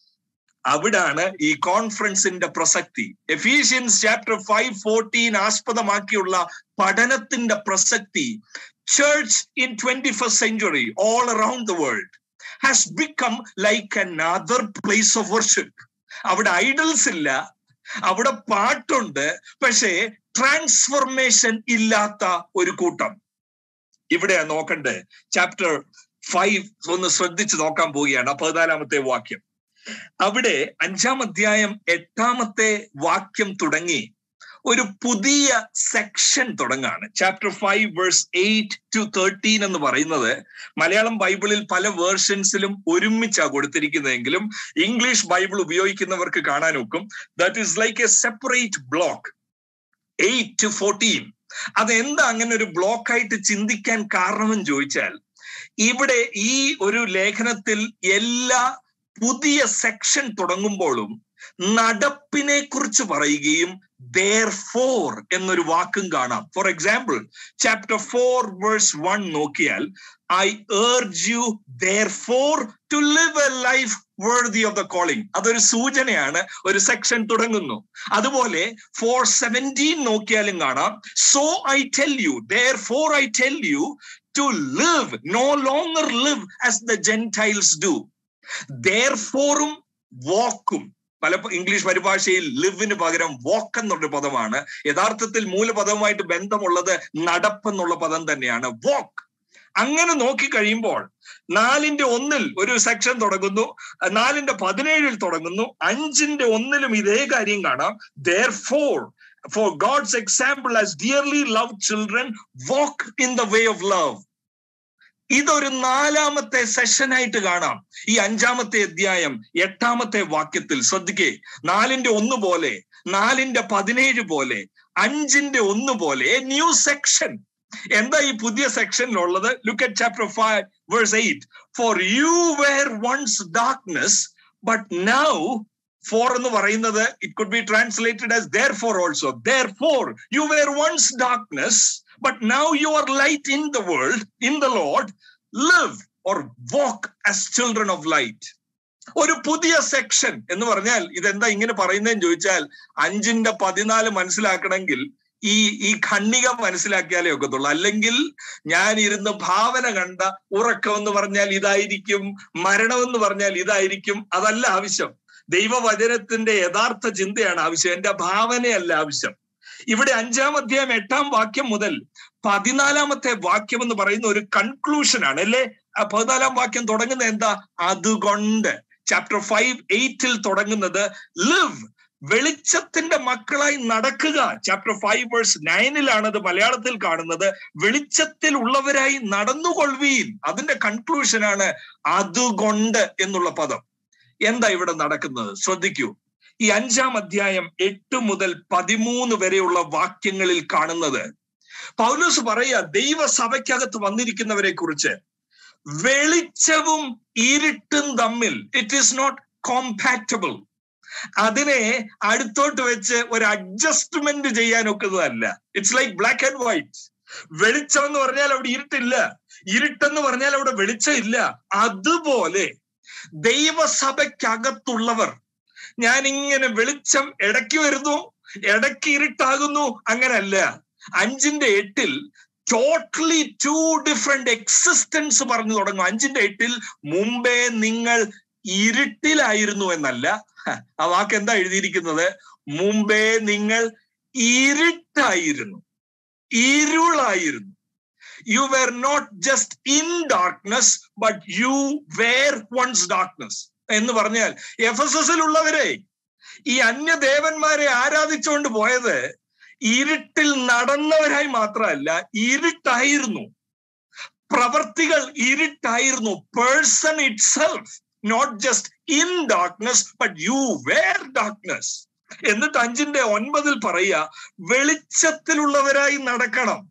അവിടാണ് ഈ കോൺഫറൻസിന്റെ പ്രസക്തി എഫീഷ്യൻസ് ചാപ്റ്റർ ഫൈവ് ഫോർട്ടീൻ ആസ്പദമാക്കിയുള്ള പഠനത്തിന്റെ പ്രസക്തി church in twenty first century all around the world has become like another place of worship അവിടെ ഐഡൽസ് ഇല്ല അവിടെ പാട്ടുണ്ട് പക്ഷേ ട്രാൻസ്ഫർമേഷൻ ഇല്ലാത്ത ഒരു കൂട്ടം ഇവിടെ നോക്കണ്ടേ ചാപ്റ്റർ ഫൈവ് ഒന്ന് ശ്രദ്ധിച്ച് നോക്കാൻ പോവുകയാണ് പതിനാലാമത്തെ വാക്യം അവിടെ അഞ്ചാം അധ്യായം എട്ടാമത്തെ വാക്യം തുടങ്ങി ഒരു പുതിയ സെക്ഷൻ തുടങ്ങാണ് chapter five verse eight to thirteen എന്ന് പറയുന്നത് മലയാളം ബൈബിളിൽ പല വേർഷൻസിലും ഒരുമിച്ചാണ് കൊടുത്തിരിക്കുന്നതെങ്കിലും ഇംഗ്ലീഷ് ബൈബിൾ ഉപയോഗിക്കുന്നവർക്ക് കാണാൻ ഒക്കും that is like a separate block eight to fourteen അതെന്താ അങ്ങനെ ഒരു ബ്ലോക്കായിട്ട് ചിന്തിക്കാൻ കാരണമെന്ന് ചോദിച്ചാൽ ഇവിടെ ഈ ഒരു ലേഖനത്തിൽ എല്ലാ പുതിയ സെക്ഷൻ തുടങ്ങുമ്പോഴും നടപ്പിനെ കുറിച്ച് പറയുകയും ദർ ഫോർ എന്നൊരു വാക്കും കാണാം for example chapter four verse one നോക്കിയാൽ I urge you therefore to live a life worthy of the calling അതൊരു സൂചനയാണ് ഒരു സെക്ഷൻ തുടങ്ങുന്നു അതുപോലെ ഫോർ സെവൻറ്റീൻ നോക്കിയാലും കാണാം so I tell you therefore I tell you to live no longer live as the Gentiles do ദർ ഫോറും വാക്കും പല ഇംഗ്ലീഷ് പരിഭാഷയിൽ ലിവിന് പകരം വാക്ക് എന്നുള്ള പദമാണ് യഥാർത്ഥത്തിൽ മൂലപദവുമായിട്ട് ബന്ധമുള്ളത് നടപ്പെന്നുള്ള പദം തന്നെയാണ് വാക്ക് അങ്ങനെ നോക്കി കഴിയുമ്പോൾ നാലിന്റെ ഒന്നിൽ ഒരു സെക്ഷൻ തുടങ്ങുന്നു നാലിന്റെ പതിനേഴിൽ തുടങ്ങുന്നു അഞ്ചിന്റെ ഒന്നിലും ഇതേ കാര്യം കാണാം therefore for God's example as dearly love children walk in the way of love ഇതൊരു നാലാമത്തെ സെഷനായിട്ട് കാണാം ഈ അഞ്ചാമത്തെ അധ്യായം എട്ടാമത്തെ വാക്യത്തിൽ ശ്രദ്ധിക്കേ നാലിന്റെ ഒന്ന് പോലെ നാലിന്റെ പതിനേഴ് പോലെ അഞ്ചിന്റെ ഒന്ന് പോലെ ന്യൂ സെക്ഷൻ എന്താ ഈ പുതിയ സെക്ഷനിലുള്ളത് look at chapter five verse eight for you were once darkness but now for എന്ന് പറയുന്നത് it could be translated as therefore also therefore you were once darkness but now you are light in the world, in the Lord, live or walk as children of light. ഒരു പുതിയ section എന്ന് പറഞ്ഞാൽ ഇതെന്താ ഇങ്ങനെ പറയുന്നതെന്ന് ചോദിച്ചാൽ അഞ്ചിന്റെ പതിനാല് മനസ്സിലാക്കണമെങ്കിൽ ഈ ഈ ഖണ്ണിക മനസ്സിലാക്കിയാലേ ഒക്കത്തുള്ളൂ അല്ലെങ്കിൽ ഞാൻ ഇരുന്ന് ഭാവന കണ്ട ഉറക്കം എന്ന് പറഞ്ഞാൽ ഇതായിരിക്കും മരണം എന്ന് പറഞ്ഞാൽ ഇതായിരിക്കും അതല്ല ആവശ്യം ദൈവവചനത്തിന്റെ യഥാർത്ഥ ചിന്തയാണ് ആവശ്യം എന്റെ ഭാവനയല്ല ആവശ്യം ഇവിടെ അഞ്ചാം അധ്യായം എട്ടാം വാക്യം മുതൽ പതിനാലാമത്തെ വാക്യം എന്ന് പറയുന്ന ഒരു കൺക്ലൂഷൻ ആണ് അല്ലേ ആ പതിനാലാം വാക്യം തുടങ്ങുന്നത് എന്താ അതുകൊണ്ട് ചാപ്റ്റർ ഫൈവ് എയ്റ്റിൽ തുടങ്ങുന്നത് ലിവ് വെളിച്ചത്തിന്റെ മക്കളായി നടക്കുക ചാപ്റ്റർ ഫൈവ് വേഴ്സ് നയനിലാണ് അത് മലയാളത്തിൽ കാണുന്നത് വെളിച്ചത്തിൽ ഉള്ളവരായി നടന്നുകൊള്ളുവീൻ അതിന്റെ കൺക്ലൂഷനാണ് അതുകൊണ്ട് എന്നുള്ള പദം എന്താ ഇവിടെ നടക്കുന്നത് ശ്രദ്ധിക്കൂ ഈ അഞ്ചാം അധ്യായം എട്ട് മുതൽ പതിമൂന്ന് വരെയുള്ള വാക്യങ്ങളിൽ കാണുന്നത് പൗലോസ് പറയുക ദൈവസഭയ്ക്കകത്ത് വന്നിരിക്കുന്നവരെ കുറിച്ച് വെളിച്ചവും ഇരുട്ടും തമ്മിൽ ഇറ്റ് ഈസ് നോട്ട് കോമ്പാറ്റബിൾ അതിനെ അടുത്തോട്ട് വെച്ച് ഒരു അഡ്ജസ്റ്റ്മെന്റ് ചെയ്യാൻ ഒക്കുന്നതല്ല it's like black and white വെളിച്ചം എന്ന് പറഞ്ഞാൽ അവിടെ ഇരുട്ടില്ല ഇരുട്ടെന്ന് പറഞ്ഞാൽ അവിടെ വെളിച്ചം ഇല്ല അതുപോലെ ദൈവസഭയ്ക്കകത്തുള്ളവർ ഞാൻ ഇങ്ങനെ വെളിച്ചം ഇടയ്ക്ക് വരുന്നു ഇടയ്ക്ക് ഇരുട്ടാകുന്നു അങ്ങനല്ല അഞ്ചിന്റെ എട്ടിൽ ടോട്ടലി ടു ഡിഫറെന്റ് എക്സിസ്റ്റൻസ് പറഞ്ഞു തുടങ്ങും അഞ്ചിന്റെ എട്ടിൽ മുമ്പേ നിങ്ങൾ ഇരുട്ടിലായിരുന്നു എന്നല്ല ആ വാക്ക് എന്താ എഴുതിയിരിക്കുന്നത് മുമ്പേ നിങ്ങൾ ഇരുട്ടായിരുന്നു ഇരുളായിരുന്നു you were not just in darkness but you were once darkness എന്ന് പറഞ്ഞാൽ എഫ് എസ് എസിൽ ഉള്ളവരെ ഈ അന്യദേവന്മാരെ ആരാധിച്ചുകൊണ്ട് പോയത് ഇരുട്ടിൽ നടന്നവരായി മാത്രമല്ല ഇരുട്ടായിരുന്നു പ്രവർത്തികൾ ഇരുട്ടായിരുന്നു person itself not just in darkness but you were darkness എന്നിട്ട് അഞ്ചിന്റെ ഒൻപതിൽ പറയുക വെളിച്ചത്തിലുള്ളവരായി നടക്കണം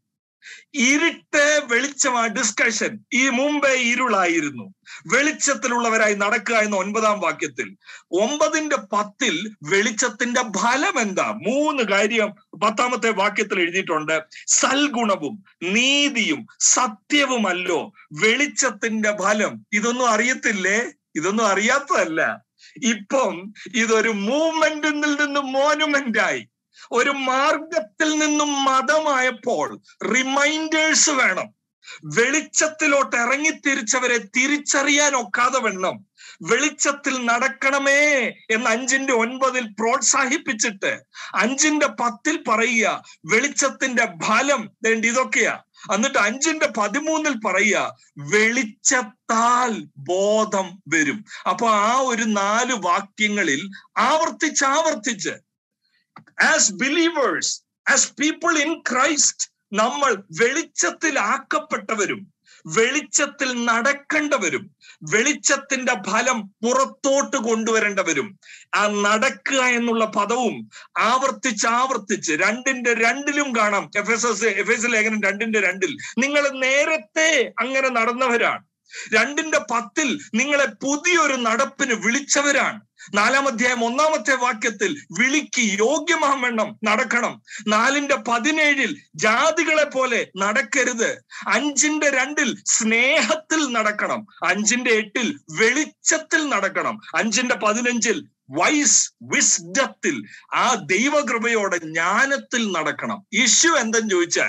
ഇരുട്ട് വെളിച്ചമാ ഡിസ്കഷൻ ഈ മുമ്പേ ഇരുളായിരുന്നു വെളിച്ചത്തിലുള്ളവരായി നടക്കുക എന്ന ഒൻപതാം വാക്യത്തിൽ ഒമ്പതിന്റെ പത്തിൽ വെളിച്ചത്തിന്റെ ഫലം എന്താ മൂന്ന് കാര്യം പത്താമത്തെ വാക്യത്തിൽ എഴുതിയിട്ടുണ്ട് സൽഗുണവും നീതിയും സത്യവുമല്ലോ വെളിച്ചത്തിന്റെ ഫലം ഇതൊന്നും അറിയത്തില്ലേ ഇതൊന്നും അറിയാത്തതല്ല ഇപ്പം ഇതൊരു മൂവ്മെന്റിൽ നിന്നും മോനുമെന്റ് ആയി ഒരു മാർഗത്തിൽ നിന്നും മതമായപ്പോൾ റിമൈൻഡേഴ്സ് വേണം വെളിച്ചത്തിലോട്ട് ഇറങ്ങി തിരിച്ചവരെ തിരിച്ചറിയാൻ ഒക്കാതെ വേണം വെളിച്ചത്തിൽ നടക്കണമേ എന്ന് അഞ്ചിന്റെ ഒൻപതിൽ പ്രോത്സാഹിപ്പിച്ചിട്ട് അഞ്ചിന്റെ പത്തിൽ പറയുക വെളിച്ചത്തിന്റെ ഫലം വേണ്ടി ഇതൊക്കെയാ എന്നിട്ട് അഞ്ചിന്റെ പതിമൂന്നിൽ പറയുക വെളിച്ചത്താൽ ബോധം വരും അപ്പൊ ആ ഒരു നാല് വാക്യങ്ങളിൽ ആവർത്തിച്ച് ആവർത്തിച്ച് as believers as people in Christ നമ്മൾ വെളിച്ചത്തിലാക്കപ്പെട്ടവരും വെളിച്ചത്തിൽ നടക്കേണ്ടവരും വെളിച്ചത്തിന്റെ ഫലം പുറത്തോട്ട് കൊണ്ടുവരേണ്ടവരും ആ നടക്കുക എന്നുള്ള പദവും ആവർത്തിച്ച് ആവർത്തിച്ച് രണ്ടിന്റെ രണ്ടിലും കാണാം Ephesus Ephesus ലേഖനം രണ്ടിന്റെ രണ്ടിൽ നിങ്ങൾ നേരത്തെ അങ്ങനെ നടന്നവരാണ് രണ്ടിന്റെ പത്തിൽ നിങ്ങളെ പുതിയൊരു നടപ്പിന് വിളിച്ചവരാണ് നാലാം അധ്യായം ഒന്നാമത്തെ വാക്യത്തിൽ വിളിക്ക് യോഗ്യമാവണ്ണം നടക്കണം നാലിന്റെ പതിനേഴിൽ ജാതികളെ പോലെ നടക്കരുത് അഞ്ചിന്റെ രണ്ടിൽ സ്നേഹത്തിൽ നടക്കണം അഞ്ചിന്റെ എട്ടിൽ വെളിച്ചത്തിൽ നടക്കണം അഞ്ചിന്റെ പതിനഞ്ചിൽ വൈസ് വിസ്ഡത്തിൽ ആ ദൈവകൃപയോടെ ജ്ഞാനത്തിൽ നടക്കണം ഇഷ്യൂ എന്തെന്ന് ചോദിച്ചാൽ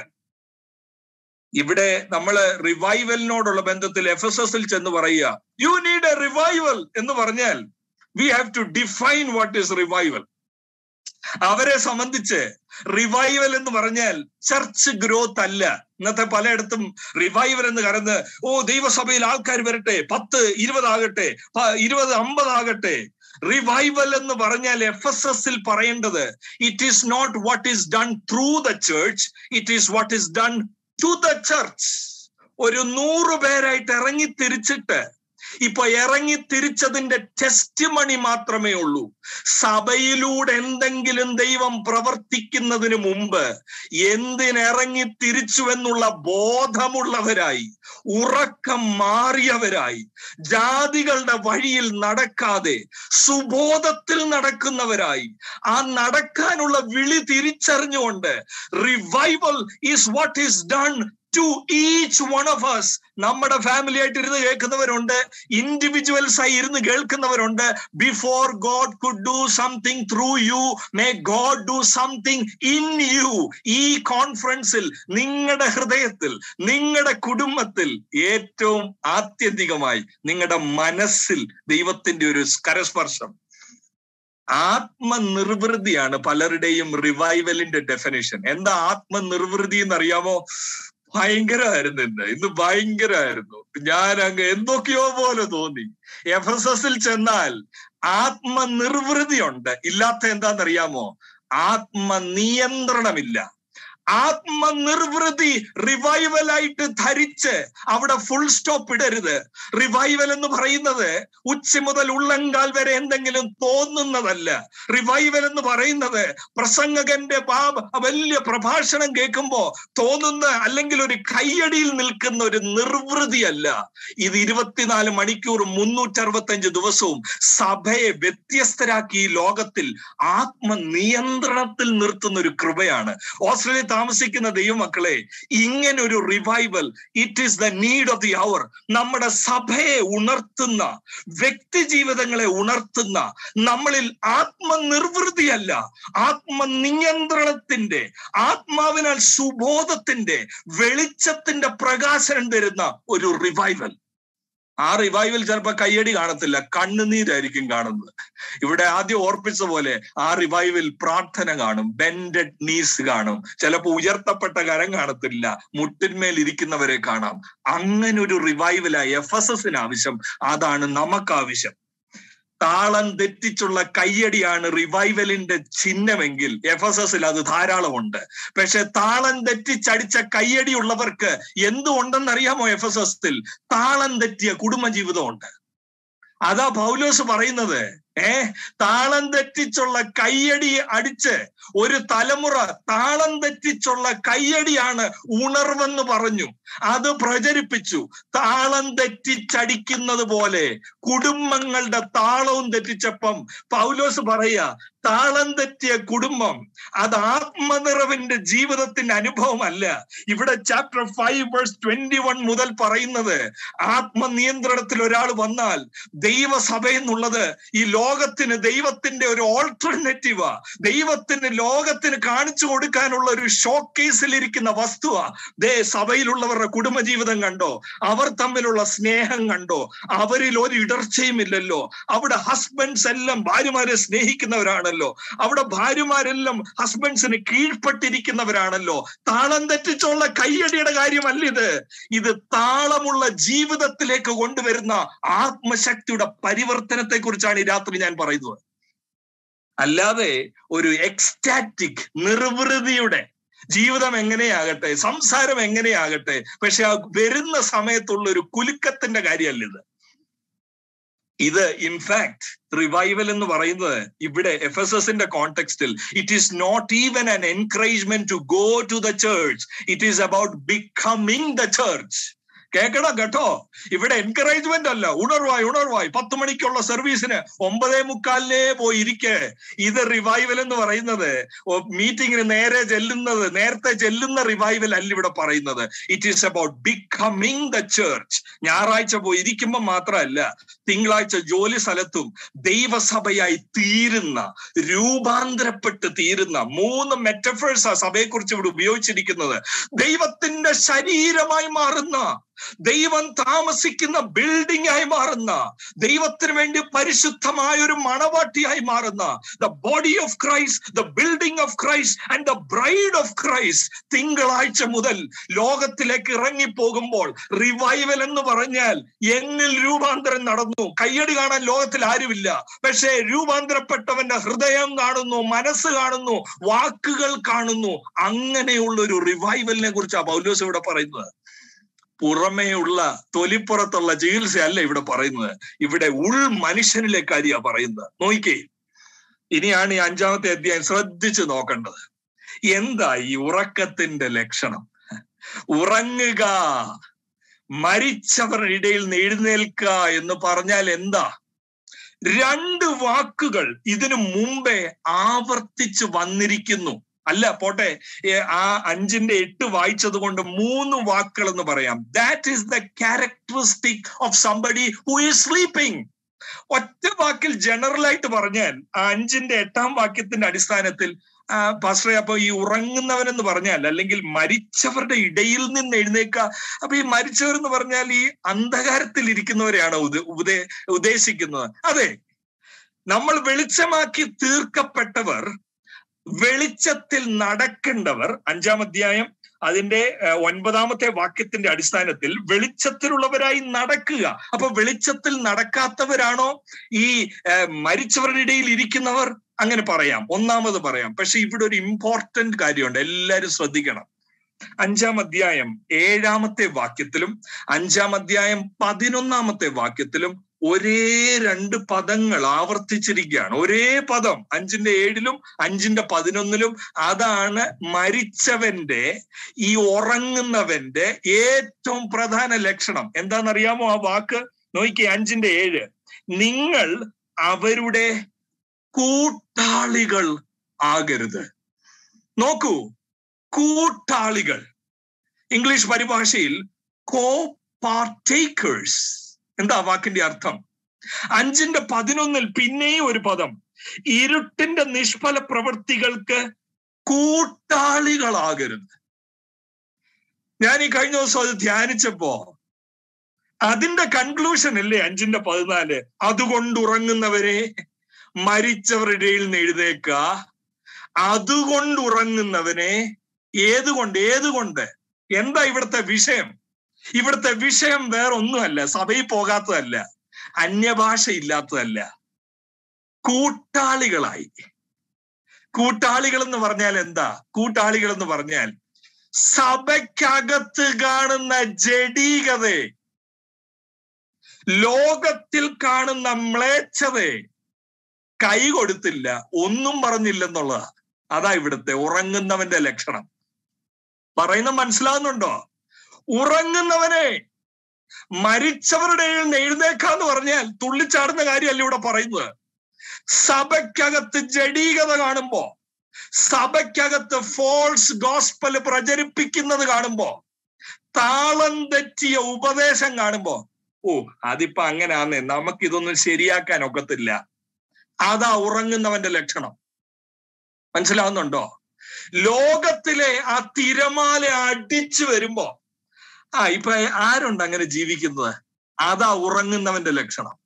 ഇവിടെ നമ്മൾ റിവൈവലിനോടുള്ള ബന്ധത്തിൽ എഫ് എസ് എസിൽ ചെന്ന് പറയുക യു നീഡ് എ റിവൈവൽ എന്ന് പറഞ്ഞാൽ we have to define what is revival അവരെ സംബന്ധിച്ച് റിവൈവൽ എന്ന് പറഞ്ഞാൽ ചർച്ച് ഗ്രോത്ത് അല്ല ഇന്നത്തെ പലയിടത്തും റിവൈവൽ എന്ന് കറന്ന് ഓ ദൈവസഭയിൽ ആൾക്കാർ വരട്ടെ പത്ത് ഇരുപതാകട്ടെ ഇരുപത് അമ്പതാകട്ടെ റിവൈവൽ എന്ന് പറഞ്ഞാൽ എഫ് എസ് എസിൽ പറയേണ്ടത് it is not what is done through the church it is what is done to the church ഒരു നൂറ് പേരായിട്ട് ഇറങ്ങി തിരിച്ചിട്ട് ഇപ്പൊ ഇറങ്ങി തിരിച്ചതിന്റെ ടെസ്റ്റ് മണി മാത്രമേ ഉള്ളൂ സഭയിലൂടെ എന്തെങ്കിലും ദൈവം പ്രവർത്തിക്കുന്നതിന് മുമ്പ് എന്തിനിറങ്ങി തിരിച്ചു എന്നുള്ള ബോധമുള്ളവരായി ഉറക്കം മാറിയവരായി ജാതികളുടെ വഴിയിൽ നടക്കാതെ സുബോധത്തിൽ നടക്കുന്നവരായി ആ നടക്കാനുള്ള വിളി തിരിച്ചറിഞ്ഞുകൊണ്ട് revival is what is done to each one of us നമ്മുടെ ഫാമിലി ആയിട്ട് ഇരുന്ന് കേൾക്കുന്നവരുണ്ട് ഇൻഡിവിജ്വൽസ് ആയി ഇരുന്ന് കേൾക്കുന്നവരുണ്ട് before God could do something through you may God do something in you ഈ കോൺഫറൻസിൽ നിങ്ങളുടെ ഹൃദയത്തിൽ നിങ്ങളുടെ കുടുംബത്തിൽ ഏറ്റവും ആത്യന്തികമായി നിങ്ങളുടെ മനസ്സിൽ ദൈവത്തിന്റെ ഒരു കരസ്പർശം ആത്മനിർവൃതിയാണ് പലരുടെയും റിവൈവലിന്റെ ഡെഫിനേഷൻ എന്താ ആത്മനിർവൃതി എന്നറിയാമോ ഭയങ്കരമായിരുന്നു ഇന്ന് ഇന്ന് ഭയങ്കരമായിരുന്നു ഞാൻ അങ്ങ് എന്തൊക്കെയോ പോലെ തോന്നി എഫ് എസ് എസിൽ ചെന്നാൽ ആത്മനിർവൃതിയുണ്ട് ഇല്ലാത്ത എന്താണെന്നറിയാമോ ആത്മനിയന്ത്രണമില്ല ആത്മനിർവൃതി റിവൈവലായിട്ട് ധരിച്ച് അവിടെ ഫുൾ സ്റ്റോപ്പ് ഇടരുത് റിവൈവൽ എന്ന് പറയുന്നത് ഉച്ച മുതൽ ഉള്ളങ്കാൽ വരെ എന്തെങ്കിലും തോന്നുന്നതല്ല റിവൈവൽ എന്ന് പറയുന്നത് പ്രസംഗകന്റെ വലിയ പ്രഭാഷണം കേൾക്കുമ്പോ തോന്നുന്ന അല്ലെങ്കിൽ ഒരു കയ്യടിയിൽ നിൽക്കുന്ന ഒരു നിർവൃതിയല്ല ഇത് ഇരുപത്തിനാല് മണിക്കൂർ മുന്നൂറ്ററുപത്തഞ്ച് ദിവസവും സഭയെ വ്യത്യസ്തരാക്കി ഈ ലോകത്തിൽ ആത്മനിയന്ത്രണത്തിൽ നിർത്തുന്ന ഒരു കൃപയാണ് ഓസ്ട്രേലിയ താമസിക്കുന്ന ദൈവമക്കളെ ഇങ്ങനെ ഒരു revival it is the need of the hour നമ്മുടെ സഭയെ ഉണർത്തുന്ന വ്യക്തി ജീവിതങ്ങളെ ഉണർത്തുന്ന നമ്മളിൽ ആത്മനിർവൃതിയല്ല ആത്മനിയന്ത്രണത്തിന്റെ ആത്മാവിനാൽ സുബോധത്തിന്റെ വെളിച്ചത്തിന്റെ പ്രകാശനം തരുന്ന ഒരു റിവൈവൽ ആ റിവൈവൽ ചിലപ്പോ കയ്യടി കാണത്തില്ല കണ്ണുനീരായിരിക്കും കാണുന്നത് ഇവിടെ ആദ്യം ഓർപ്പിച്ച പോലെ ആ റിവൈവൽ പ്രാർത്ഥന കാണും ബെൻഡഡ് നീസ് കാണും ചിലപ്പോ ഉയർത്തപ്പെട്ട കരം കാണത്തില്ല മുട്ടിന്മേൽ ഇരിക്കുന്നവരെ കാണാം അങ്ങനെ ഒരു റിവൈവലായി എഫ് എസ് എസിന് ആവശ്യം അതാണ് നമുക്ക് ആവശ്യം താളം തെറ്റിച്ചുള്ള കയ്യടിയാണ് റിവൈവലിന്റെ ചിഹ്നമെങ്കിൽ എഫ് എസ് എസിൽ അത് ധാരാളമുണ്ട് പക്ഷെ താളം തെറ്റിച്ചടിച്ച കയ്യടി ഉള്ളവർക്ക് എന്തുണ്ടെന്ന് അറിയാമോ എഫ് എസ് എസിൽ താളം തെറ്റിയ കുടുംബജീവിതമുണ്ട് അതാ പൗലോസ് പറയുന്നത് ഏ താളം തെറ്റിച്ചുള്ള കയ്യടി അടിച്ച് ഒരു തലമുറ താളം തെറ്റിച്ചുള്ള കയ്യടിയാണ് ഉണർവെന്ന് പറഞ്ഞു അത് പ്രചരിപ്പിച്ചു താളം തെറ്റിച്ചടിക്കുന്നത് പോലെ കുടുംബങ്ങളുടെ താളവും തെറ്റിച്ചപ്പം പൗലോസ് പറയാ താളം തെറ്റിയ കുടുംബം അത് ആത്മനിറവിന്റെ ജീവിതത്തിന്റെ അനുഭവമല്ല ഇവിടെ chapter five verse twenty one മുതൽ പറയുന്നത് ആത്മനിയന്ത്രണത്തിൽ ഒരാൾ വന്നാൽ ദൈവസഭ എന്നുള്ളത് ഈ ലോകത്തിന് ദൈവത്തിന്റെ ഒരു ഓൾട്ടർനേറ്റീവാ ദൈവത്തിന് ലോകത്തിന് കാണിച്ചു കൊടുക്കാനുള്ള ഒരു ഷോക്കേസിൽ ഇരിക്കുന്ന വസ്തുവാ ദേ സഭയിലുള്ളവരുടെ കുടുംബജീവിതം കണ്ടോ അവർ തമ്മിലുള്ള സ്നേഹം കണ്ടോ അവരിൽ ഒരു ഇടർച്ചയും ഇല്ലല്ലോ അവിടെ ഹസ്ബൻഡ്സ് എല്ലാം ഭാര്യമാരെ സ്നേഹിക്കുന്നവരാണല്ലോ അവിടെ ഭാര്യമാരെല്ലാം ഹസ്ബൻഡ്സിന് കീഴ്പ്പെട്ടിരിക്കുന്നവരാണല്ലോ താളം തെറ്റിച്ചുള്ള കയ്യടിയുടെ കാര്യമല്ല ഇത് ഇത് താളമുള്ള ജീവിതത്തിലേക്ക് കൊണ്ടുവരുന്ന ആത്മശക്തിയുടെ പരിവർത്തനത്തെ കുറിച്ചാണ് ഈ രാത്രി ഞാൻ പറയുന്നത് അല്ലാതെ ഒരു എക്സ്റ്റാറ്റിക് നിർവൃതിയുടെ ജീവിതം എങ്ങനെയാകട്ടെ സംസാരം എങ്ങനെയാകട്ടെ പക്ഷെ ആ വരുന്ന സമയത്തുള്ള ഒരു കുലുക്കത്തിന്റെ കാര്യമല്ല ഇത് ഇത് ഇൻഫാക്ട് റിവൈവൽ എന്ന് പറയുന്നത് ഇവിടെ എഫ് എസ് എസിന്റെ കോണ്ടെക്സ്റ്റിൽ it is not even an encouragement to go to the church it is about becoming the church കേൾക്കണം കേട്ടോ ഇവിടെ എൻകറേജ്മെന്റ് അല്ല ഉണർവായി ഉണർവായി പത്ത് മണിക്കുള്ള സർവീസിന് ഒമ്പതേ മുക്കാലിലേ പോയി ഇരിക്കെ ഇത് റിവൈവൽ എന്ന് പറയുന്നത് മീറ്റിങ്ങിന് നേരെ ചെല്ലുന്നത് നേരത്തെ ചെല്ലുന്ന റിവൈവൽ അല്ല ഇവിടെ പറയുന്നത് it is about becoming the church ഞായറാഴ്ച പോയി ഇരിക്കുമ്പോൾ മാത്രമല്ല തിങ്കളാഴ്ച ജോലി സ്ഥലത്തും ദൈവസഭയായി തീരുന്ന രൂപാന്തരപ്പെട്ട് തീരുന്ന മൂന്ന് മെറ്റഫേഴ്സ് ആ സഭയെക്കുറിച്ച് ഇവിടെ ഉപയോഗിച്ചിരിക്കുന്നത് ദൈവത്തിന്റെ ശരീരമായി മാറുന്ന ദൈവം താമസിക്കുന്ന ബിൽഡിംഗ് ആയി മാറുന്ന ദൈവത്തിന് വേണ്ടി പരിശുദ്ധമായ ഒരു മണവാട്ടിയായി മാറുന്ന the body of Christ the building of Christ and the bride of Christ തിങ്കളാഴ്ച മുതൽ ലോകത്തിലേക്ക് ഇറങ്ങി പോകുമ്പോൾ റിവൈവൽ എന്ന് പറഞ്ഞാൽ എന്നിൽ രൂപാന്തരം നടന്നു കയ്യടി കാണാൻ ലോകത്തിൽ ആരുമില്ല പക്ഷേ രൂപാന്തരപ്പെട്ടവന്റെ ഹൃദയം കാണുന്നു മനസ്സ് കാണുന്നു വാക്കുകൾ കാണുന്നു അങ്ങനെയുള്ള ഒരു റിവൈവലിനെ കുറിച്ചാണ് പൗലോസ് ഇവിടെ പറയുന്നത് പുറമേയുള്ള തൊലിപ്പുറത്തുള്ള ചികിത്സയല്ല ഇവിടെ പറയുന്നത് ഇവിടെ ഉൾ മനുഷ്യനിലെ കാര്യ പറയുന്നത് നോക്കിക്കേ ഇനിയാണ് ഈ അഞ്ചാമത്തെ അധ്യായം ശ്രദ്ധിച്ചു നോക്കേണ്ടത് എന്താ ഈ ഉറക്കത്തിന്റെ ലക്ഷണം ഉറങ്ങുക മരിച്ചവരുടെ ഇടയിൽ നിന്ന് എഴുന്നേൽക്കുക എന്ന് പറഞ്ഞാൽ എന്താ രണ്ട് വാക്കുകൾ ഇതിനു മുമ്പേ ആവർത്തിച്ച് വന്നിരിക്കുന്നു അല്ല പോട്ടെ ആ അഞ്ചിന്റെ എട്ട് വായിച്ചത് കൊണ്ട് മൂന്ന് വാക്കുകൾ എന്ന് പറയാം that is the characteristic of somebody who is sleeping ഒറ്റ വാക്കിൽ ജനറൽ ആയിട്ട് പറഞ്ഞാൽ ആ അഞ്ചിന്റെ എട്ടാം വാക്യത്തിന്റെ അടിസ്ഥാനത്തിൽ പാസ്റ്ററെ അപ്പൊ ഈ ഉറങ്ങുന്നവൻ എന്ന് പറഞ്ഞാൽ അല്ലെങ്കിൽ മരിച്ചവരുടെ ഇടയിൽ നിന്ന് എഴുന്നേക്ക അപ്പൊ ഈ മരിച്ചവർ എന്ന് പറഞ്ഞാൽ ഈ അന്ധകാരത്തിൽ ഇരിക്കുന്നവരെയാണ് ഉദേ ഉദ്ദേശിക്കുന്നത് അതെ നമ്മൾ വെളിച്ചമാക്കി തീർക്കപ്പെട്ടവർ വെളിച്ചത്തിൽ നടക്കേണ്ടവർ അഞ്ചാം അധ്യായം അതിന്റെ ഒൻപതാമത്തെ വാക്യത്തിന്റെ അടിസ്ഥാനത്തിൽ വെളിച്ചത്തിലുള്ളവരായി നടക്കുക അപ്പൊ വെളിച്ചത്തിൽ നടക്കാത്തവരാണോ ഈ മരിച്ചവരുടെ ഇടയിൽ ഇരിക്കുന്നവർ അങ്ങനെ പറയാം ഒന്നാമത് പറയാം പക്ഷെ ഇവിടെ ഒരു ഇമ്പോർട്ടന്റ് കാര്യമുണ്ട് എല്ലാവരും ശ്രദ്ധിക്കണം അഞ്ചാം അധ്യായം ഏഴാമത്തെ വാക്യത്തിലും അഞ്ചാം അധ്യായം പതിനൊന്നാമത്തെ വാക്യത്തിലും ഒരേ രണ്ട് പദങ്ങൾ ആവർത്തിച്ചിരിക്കുകയാണ് ഒരേ പദം അഞ്ചിന്റെ ഏഴിലും അഞ്ചിന്റെ പതിനൊന്നിലും അതാണ് മരിച്ചവന്റെ ഈ ഉറങ്ങുന്നവന്റെ ഏറ്റവും പ്രധാന ലക്ഷണം എന്താണെന്നറിയാമോ ആ വാക്ക് നോക്കിയേ അഞ്ചിന്റെ ഏഴ് നിങ്ങൾ അവരുടെ കൂട്ടാളികൾ ആകരുത് നോക്കൂ കൂട്ടാളികൾ ഇംഗ്ലീഷ് പരിഭാഷയിൽ കോ പാർട്ടേക്കേഴ്സ് എന്താ വാക്കിന്റെ അർത്ഥം അഞ്ചിന്റെ പതിനൊന്നിൽ പിന്നെയും ഒരു പദം ഇരുട്ടിന്റെ നിഷ്ഫല പ്രവൃത്തികൾക്ക് കൂട്ടാളികളാകരുത് ഞാൻ ഈ കഴിഞ്ഞ ദിവസം അത് ധ്യാനിച്ചപ്പോ അതിന്റെ കൺക്ലൂഷൻ അല്ലേ അഞ്ചിന്റെ പതിനാല് അതുകൊണ്ട് ഉറങ്ങുന്നവരെ മരിച്ചവരുടെ ഇടയിൽ നിന്ന് എഴുതേക്ക അതുകൊണ്ട് ഉറങ്ങുന്നവനെ ഏതുകൊണ്ട് ഏതുകൊണ്ട് എന്താ ഇവിടുത്തെ വിഷയം ഇവിടുത്തെ വിഷയം വേറെ ഒന്നുമല്ല സഭയിൽ പോകാത്തതല്ല അന്യഭാഷ ഇല്ലാത്തതല്ല കൂട്ടാളികളായി കൂട്ടാളികൾ എന്ന് പറഞ്ഞാൽ എന്താ കൂട്ടാളികൾ എന്ന് പറഞ്ഞാൽ സഭയ്ക്കകത്ത് കാണുന്ന ജഡീകതയെ ലോകത്തിൽ കാണുന്ന മ്ലേച്ഛതയെ കൈ കൊടുത്തില്ല ഒന്നും പറഞ്ഞില്ലെന്നുള്ളതാ അതാ ഇവിടുത്തെ ഉറങ്ങുന്നവന്റെ ലക്ഷണം പറയുന്ന മനസ്സിലാവുന്നുണ്ടോ ഉറങ്ങുന്നവനെ മരിച്ചവരുടെ എഴുന്നേക്കാന്ന് പറഞ്ഞാൽ തുള്ളിച്ചാടുന്ന കാര്യമല്ല ഇവിടെ പറയുന്നത് സഭയ്ക്കകത്ത് ജഡീകത കാണുമ്പോ സഭയ്ക്കകത്ത് ഫോൾസ് ഗോസ്പൽ പ്രചരിപ്പിക്കുന്നത് കാണുമ്പോ താളം തെറ്റിയ ഉപദേശം കാണുമ്പോ ഓ അതിപ്പോ അങ്ങനാന്നേ നമുക്കിതൊന്നും ശരിയാക്കാൻ ഒക്കത്തില്ല അതാ ഉറങ്ങുന്നവന്റെ ലക്ഷണം മനസ്സിലാവുന്നുണ്ടോ ലോകത്തിലെ ആ തിരമാല അടിച്ചു വരുമ്പോ ആ ഇപ്പൊ ആരുണ്ട് അങ്ങനെ ജീവിക്കുന്നത് അതാ ഉറങ്ങുന്നവന്റെ ലക്ഷണം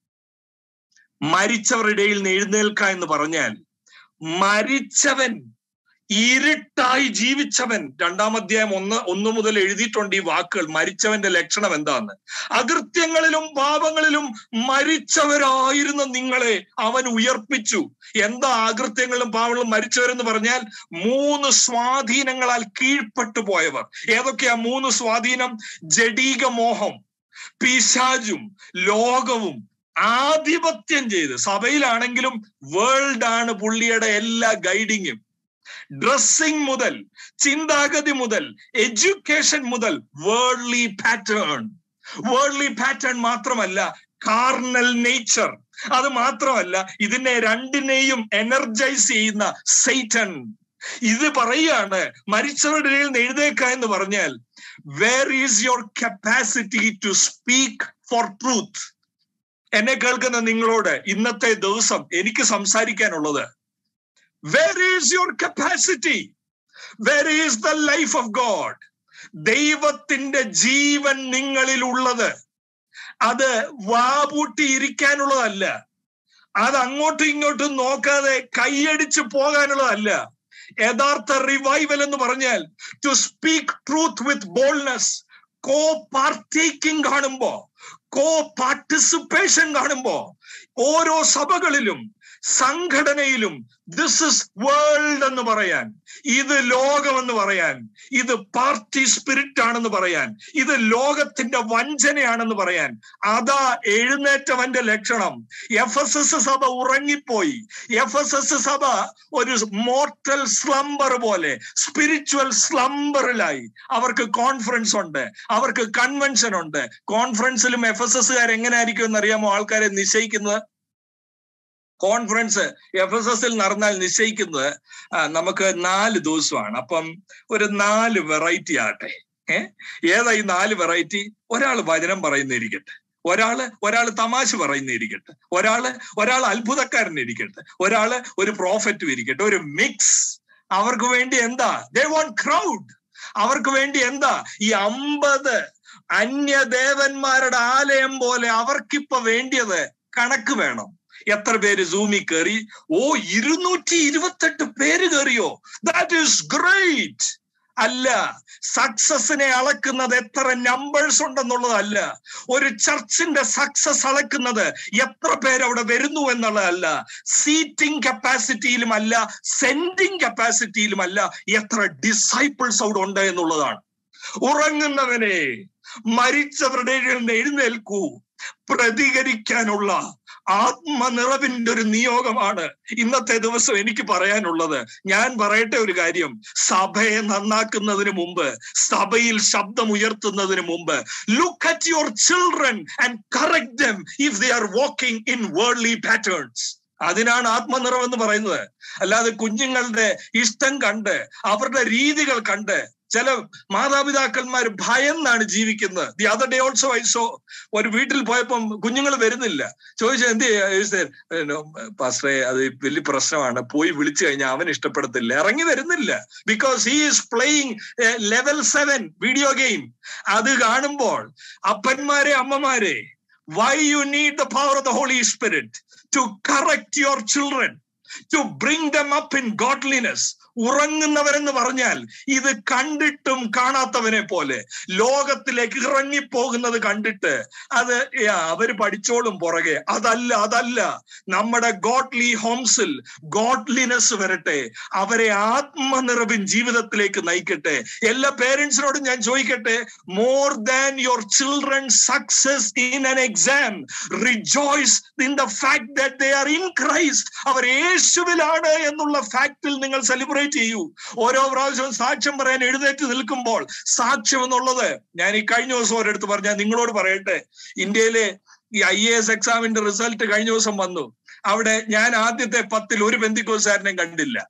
മരിച്ചവരുടെ ഇടയിൽ നിന്ന് എഴുന്നേൽക്ക എന്ന് പറഞ്ഞാൽ മരിച്ചവൻ ഇരുട്ടായി ജീവിച്ചവൻ രണ്ടാം അധ്യായം ഒന്ന് ഒന്ന് മുതൽ എഴുതിയിട്ടുണ്ട് ഈ വാക്കുകൾ മരിച്ചവന്റെ ലക്ഷണം എന്താന്ന് അകൃത്യങ്ങളിലും പാപങ്ങളിലും മരിച്ചവരായിരുന്ന നിങ്ങളെ അവൻ ഉയർപ്പിച്ചു എന്താ അകൃത്യങ്ങളിലും പാപങ്ങളും മരിച്ചവരെന്ന് പറഞ്ഞാൽ മൂന്ന് സ്വാധീനങ്ങളാൽ കീഴ്പ്പെട്ടു പോയവർ ഏതൊക്കെയാ മൂന്ന് സ്വാധീനം ജഡീക മോഹം പിശാജും ലോകവും ആധിപത്യം ചെയ്ത് സഭയിലാണെങ്കിലും വേൾഡ് ആണ് പുള്ളിയുടെ എല്ലാ ഗൈഡിങ്ങും ഡ്രസ്സിംഗ് മുതൽ ചിന്താഗതി മുതൽ എഡ്യൂക്കേഷൻ മുതൽ വേൾഡ്ലി പാറ്റേൺ വേൾഡ്ലി പാറ്റേൺ മാത്രമല്ല കാർണൽ നേച്ചർ അത് മാത്രമല്ല ഇതിനെ രണ്ടിനെയും എനർജൈസ് ചെയ്യുന്ന സൈറ്റൻ ഇത് പറയാണ് മരിച്ചവരുടെ ഇടയിൽ നിന്ന് എഴുതേക്ക എന്ന് പറഞ്ഞാൽ where is your capacity to speak for truth എന്നെ കേൾക്കുന്ന നിങ്ങളോട് ഇന്നത്തെ ദിവസം എനിക്ക് സംസാരിക്കാനുള്ളത് where is your capacity where is the life of God ദൈവത്തിന്റെ ജീവൻ നിങ്ങളിൽ ഉള്ളത് അത് വാപൂട്ടി ഇരിക്കാനുള്ളതല്ല അത് അങ്ങോട്ടും ഇങ്ങോട്ടും നോക്കാതെ കൈയടിച്ച് പോകാനുള്ളതല്ല യഥാർത്ഥ റിവൈവൽ എന്ന് പറഞ്ഞാൽ to speak truth with boldness co partaking കാണുമ്പോ കോ പാർട്ടിസിപ്പേഷൻ കാണുമ്പോ ഓരോ സഭകളിലും സംഘടനയിലും ദിസ് ഇസ് വേൾഡ് എന്ന് പറയാൻ ഇത് ലോകമെന്ന് പറയാൻ ഇത് പാർട്ടി സ്പിരിറ്റ് ആണെന്ന് പറയാൻ ഇത് ലോകത്തിന്റെ വഞ്ചനയാണെന്ന് പറയാൻ അതാ എഴുന്നേറ്റവന്റെ ലക്ഷണം എഫ് എസ് എസ് സഭ ഉറങ്ങിപ്പോയി എഫ് എസ് എസ് സഭ ഒരു മോർട്ടൽ സ്ലംബർ പോലെ സ്പിരിച്വൽ സ്ലംബറിലായി അവർക്ക് കോൺഫറൻസ് ഉണ്ട് അവർക്ക് കൺവെൻഷൻ ഉണ്ട് കോൺഫറൻസിലും എഫ് എസ് എസ്സുകാർ എങ്ങനെ ആയിരിക്കും എന്നറിയാമോ ആൾക്കാരെ നിശ്ചയിക്കുന്നത് കോൺഫറൻസ് എഫ് എസ് എസിൽ നടന്നാൽ നിശ്ചയിക്കുന്നത് നമുക്ക് നാല് ദിവസമാണ് അപ്പം ഒരു നാല് വെറൈറ്റി ആട്ടെ ഏഹ് ഏതാ ഈ നാല് വെറൈറ്റി ഒരാൾ വചനം പറയുന്നിരിക്കട്ടെ ഒരാള് ഒരാൾ തമാശ പറയുന്നിരിക്കട്ടെ ഒരാള് ഒരാൾ അത്ഭുതക്കാരൻ ഇരിക്കട്ടെ ഒരാള് ഒരു പ്രോഫറ്റും ഇരിക്കട്ടെ ഒരു മിക്സ് അവർക്ക് വേണ്ടി എന്താ ദേ വോണ്ട് ക്രൗഡ് അവർക്ക് വേണ്ടി എന്താ ഈ അമ്പത് അന്യദേവന്മാരുടെ ആലയം പോലെ അവർക്കിപ്പോ വേണ്ടിയത് കണക്ക് വേണം എത്ര പേര് സൂമി കയറി ഓ ഇരുന്നൂറ്റി ഇരുപത്തെട്ട് പേര് കയറിയോ ദാറ്റ് ഈസ് ഗ്രേറ്റ് അല്ല സക്സസിനെ അളക്കുന്നത് എത്ര നമ്പേഴ്സ് ഉണ്ടെന്നുള്ളതല്ല ഒരു ചർച്ചിന്റെ സക്സസ് അളക്കുന്നത് എത്ര പേര് അവിടെ വരുന്നു എന്നുള്ളതല്ല സീറ്റിംഗ് കപ്പാസിറ്റിയിലുമല്ല സെൻഡിങ് കപ്പാസിറ്റിയിലുമല്ല എത്ര ഡിസൈപ്പിൾസ് അവിടെ ഉണ്ട് എന്നുള്ളതാണ് ഉറങ്ങുന്നവനെ മരിച്ചവരുടെ എഴുന്നേൽക്കൂ പ്രതികരിക്കാനുള്ള ആത്മനിറവിന്റെ ഒരു നിയോഗമാണ് ഇന്നത്തെ ദിവസം എനിക്ക് പറയാനുള്ളത് ഞാൻ പറയട്ടെ ഒരു കാര്യം സഭയെ നന്നാക്കുന്നതിന് മുമ്പ് സഭയിൽ ശബ്ദം ഉയർത്തുന്നതിന് മുമ്പ് look at your children and correct them if they are walking in worldly patterns അതിനാണ് ആത്മനിറവ് എന്ന് പറയുന്നത് അല്ലാതെ കുഞ്ഞുങ്ങളുടെ ഇഷ്ടം കണ്ട് അവരുടെ രീതികൾ കണ്ട് ചില മാതാപിതാക്കന്മാർ ഭയന്നാണ് ജീവിക്കുന്നത് the other day also I saw ഒരു വീട്ടിൽ പോയപ്പം കുഞ്ഞുങ്ങൾ വരുന്നില്ല ചോദിച്ചു എന്ത് പാസ്റ്ററെ അത് വലിയ പ്രശ്നമാണ് പോയി വിളിച്ചു കഴിഞ്ഞാൽ അവൻ ഇഷ്ടപ്പെടത്തില്ല ഇറങ്ങി വരുന്നില്ല because he is playing level seven video game അത് കാണുമ്പോൾ അപ്പന്മാരെ അമ്മമാരെ why you need the power of the Holy Spirit to correct your children to bring them up in godliness ഉറങ്ങുന്നവരെന്ന് പറഞ്ഞാൽ ഇത് കണ്ടിട്ടും കാണാത്തവനെ പോലെ ലോകത്തിലേക്ക് ഇറങ്ങിപ്പോകുന്നത് കണ്ടിട്ട് അത് യാ, അവര് പഠിച്ചോളും പുറകെ അതല്ല അതല്ല നമ്മുടെ ഗോഡ്ലി ഹോംസിൽ ഗോഡ്ലിനെസ് വരട്ടെ അവരെ ആത്മനിറവിൻ ജീവിതത്തിലേക്ക് നയിക്കട്ടെ എല്ലാ പേരൻസിനോടും ഞാൻ ചോദിക്കട്ടെ more than your children success in an exam rejoice in the fact that they are in Christ അവർ യേശുവിലാണ് എന്നുള്ള ഫാക്ടിൽ നിങ്ങൾ സെലിബ്രേറ്റ് ചെയ്യൂ ഓരോ പ്രാവശ്യവും സാക്ഷ്യം പറയാൻ എഴുന്നേറ്റ് നിൽക്കുമ്പോൾ സാക്ഷ്യം എന്നുള്ളത് ഞാൻ ഈ കഴിഞ്ഞ ദിവസം ഒരിടത്ത് പറഞ്ഞ നിങ്ങളോട് പറയട്ടെ ഇന്ത്യയിലെ ഈ ഐ എ എസ് എക്സാമിന്റെ റിസൾട്ട് കഴിഞ്ഞ ദിവസം വന്നു അവിടെ ഞാൻ ആദ്യത്തെ പത്തിൽ ഒരു ബന്ധിക്കോസാരനെയും കണ്ടില്ല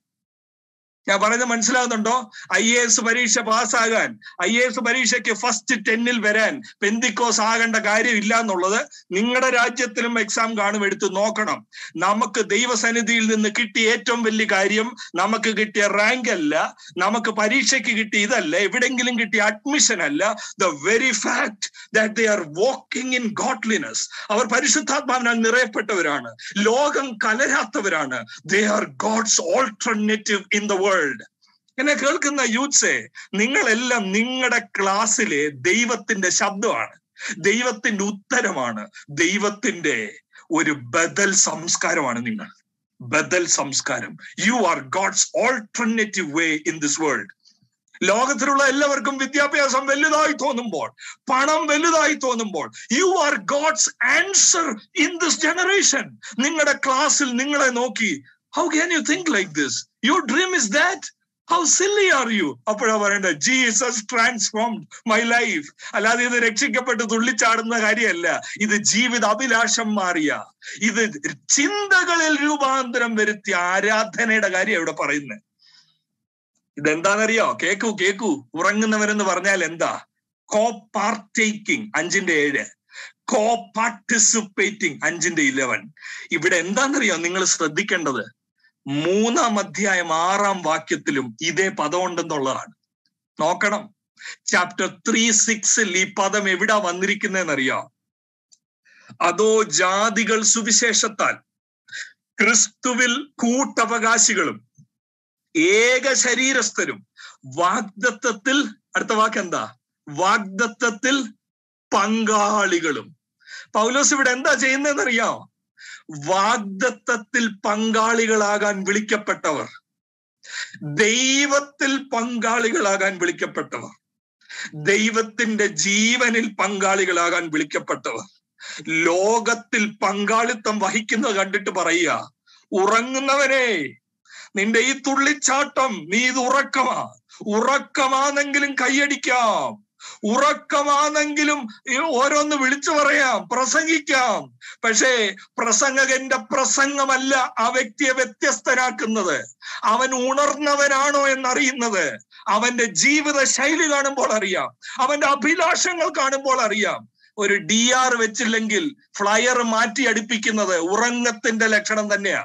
ഞാൻ പറയുന്നത് മനസ്സിലാകുന്നുണ്ടോ ഐ എ എസ് പരീക്ഷ പാസ്സാകാൻ ഐ എ എസ് പരീക്ഷയ്ക്ക് ഫസ്റ്റ് ടെന്നിൽ വരാൻ പെന്തിക്കോസ് ആകേണ്ട കാര്യമില്ല എന്നുള്ളത് നിങ്ങളുടെ രാജ്യത്തിലും എക്സാം കാണും എടുത്ത് നോക്കണം നമുക്ക് ദൈവസന്നിധിയിൽ നിന്ന് കിട്ടിയ ഏറ്റവും വലിയ കാര്യം നമുക്ക് കിട്ടിയ റാങ്ക് അല്ല നമുക്ക് പരീക്ഷയ്ക്ക് കിട്ടിയ ഇതല്ല എവിടെങ്കിലും കിട്ടിയ അഡ്മിഷൻ അല്ല the very fact that they are walking in godliness അവർ പരിശുദ്ധാത്മാവിനാൽ നിറയപ്പെട്ടവരാണ് ലോകം കലരാത്തവരാണ് they are God's alternative in the world എന്നെ കേൾക്കുന്ന യൂത്ത്സെ നിങ്ങളെല്ലാം നിങ്ങളുടെ ക്ലാസ്സിലെ ദൈവത്തിന്റെ ശബ്ദമാണ് ദൈവത്തിന്റെ ഉത്തരമാണ് ദൈവത്തിന്റെ ഒരു ബദൽ സംസ്കാരമാണ് നിങ്ങൾ ബദൽ സംസ്കാരം you are God's alternative way in this world ലോകത്തിലുള്ള എല്ലാവർക്കും വിദ്യാഭ്യാസം വലുതായി തോന്നുമ്പോൾ പണം വലുതായി തോന്നുമ്പോൾ you are God's answer in this generation നിങ്ങളുടെ ക്ലാസ്സിൽ നിങ്ങളെ നോക്കി how can you think like this your dream is that how silly are you അപ്പോഴാ പറയണ്ടത് ജീസസ് ട്രാൻസ്ഫോംഡ് മൈ ലൈഫ് അല്ലാതെ ഇത് രക്ഷിക്കപ്പെട്ട് തുള്ളിച്ചാടുന്ന കാര്യമല്ല ഇത് ജീവിത അഭിലാഷം മാറിയ ഇത് ചിന്തകളിൽ രൂപാന്തരം വരുത്തിയ ആരാധനയുടെ കാര്യം ഇവിടെ പറയുന്നത് ഇതെന്താണെന്നറിയോ കേക്കൂ കേക്കൂ ഉറങ്ങുന്നവരെന്ന് പറഞ്ഞാൽ എന്താ കോ പാർട്ടേക്കിംഗ് അഞ്ചിന്റെ ഏഴ് കോ പാർട്ടിസിപ്പേറ്റിംഗ് അഞ്ചിന്റെ ഇലവൻ ഇവിടെ എന്താണെന്നറിയോ നിങ്ങൾ ശ്രദ്ധിക്കേണ്ടത് മൂന്നാം അധ്യായം ആറാം വാക്യത്തിലും ഇതേ പദം ഉണ്ടെന്നുള്ളതാണ് നോക്കണം ചാപ്റ്റർ ത്രീ സിക്സിൽ ഈ പദം എവിടാ വന്നിരിക്കുന്നതെന്നറിയോ അതോ ജാതികൾ സുവിശേഷത്താൽ ക്രിസ്തുവിൽ കൂട്ടവകാശികളും ഏക ശരീരസ്ഥരും വാഗ്ദത്തത്തിൽ അടുത്ത വാക്ക് എന്താ വാഗ്ദത്തത്തിൽ പങ്കാളികളും പൗലോസ് ഇവിടെ എന്താ ചെയ്യുന്നതെന്നറിയാമോ വാഗ്ദത്തത്തിൽ പങ്കാളികളാകാൻ വിളിക്കപ്പെട്ടവർ ദൈവത്തിൽ പങ്കാളികളാകാൻ വിളിക്കപ്പെട്ടവർ ദൈവത്തിന്റെ ജീവനിൽ പങ്കാളികളാകാൻ വിളിക്കപ്പെട്ടവർ ലോകത്തിൽ പങ്കാളിത്തം വഹിക്കുന്നത് കണ്ടിട്ട് പറയുക ഉറങ്ങുന്നവനെ നിന്റെ ഈ തുള്ളിച്ചാട്ടം നീ ഇത് ഉറക്കമാ ഉറക്കമാണെങ്കിലും കൈയടിക്കാം ഉറക്കമാണെങ്കിലും ഓരോന്ന് വിളിച്ചു പറയാം പ്രസംഗിക്കാം പക്ഷേ പ്രസംഗകന്റെ പ്രസംഗമല്ല ആ വ്യക്തിയെ വ്യത്യസ്തനാക്കുന്നത് അവൻ ഉണർന്നവനാണോ എന്നറിയുന്നത് അവന്റെ ജീവിത ശൈലി കാണുമ്പോൾ അറിയാം അവന്റെ അഭിലാഷങ്ങൾ കാണുമ്പോൾ അറിയാം ഒരു ഡി ആർ വെച്ചില്ലെങ്കിൽ ഫ്ലയർ മാറ്റി അടുപ്പിക്കുന്നത് ഉറങ്ങത്തിന്റെ ലക്ഷണം തന്നെയാ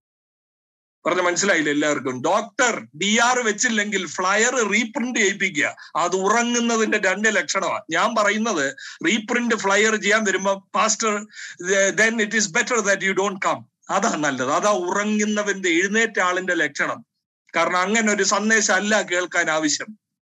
പറഞ്ഞ മനസ്സിലായില്ല എല്ലാവർക്കും ഡോക്ടർ ഡി ആർ വെച്ചില്ലെങ്കിൽ ഫ്ലയർ റീപ്രിന്റ് ചെയ്യിപ്പിക്കുക അത് ഉറങ്ങുന്നതിന്റെ രണ്ട് ലക്ഷണമാണ് ഞാൻ പറയുന്നത് റീപ്രിന്റ് ഫ്ലയർ ചെയ്യാൻ വരുമ്പോ pastor then it is better that you don't come അതാ നല്ലത് അതാ ഉറങ്ങുന്നവന്റെ എഴുന്നേറ്റ ആളിന്റെ ലക്ഷണം കാരണം അങ്ങനെ ഒരു സന്ദേശം അല്ല കേൾക്കാൻ ആവശ്യം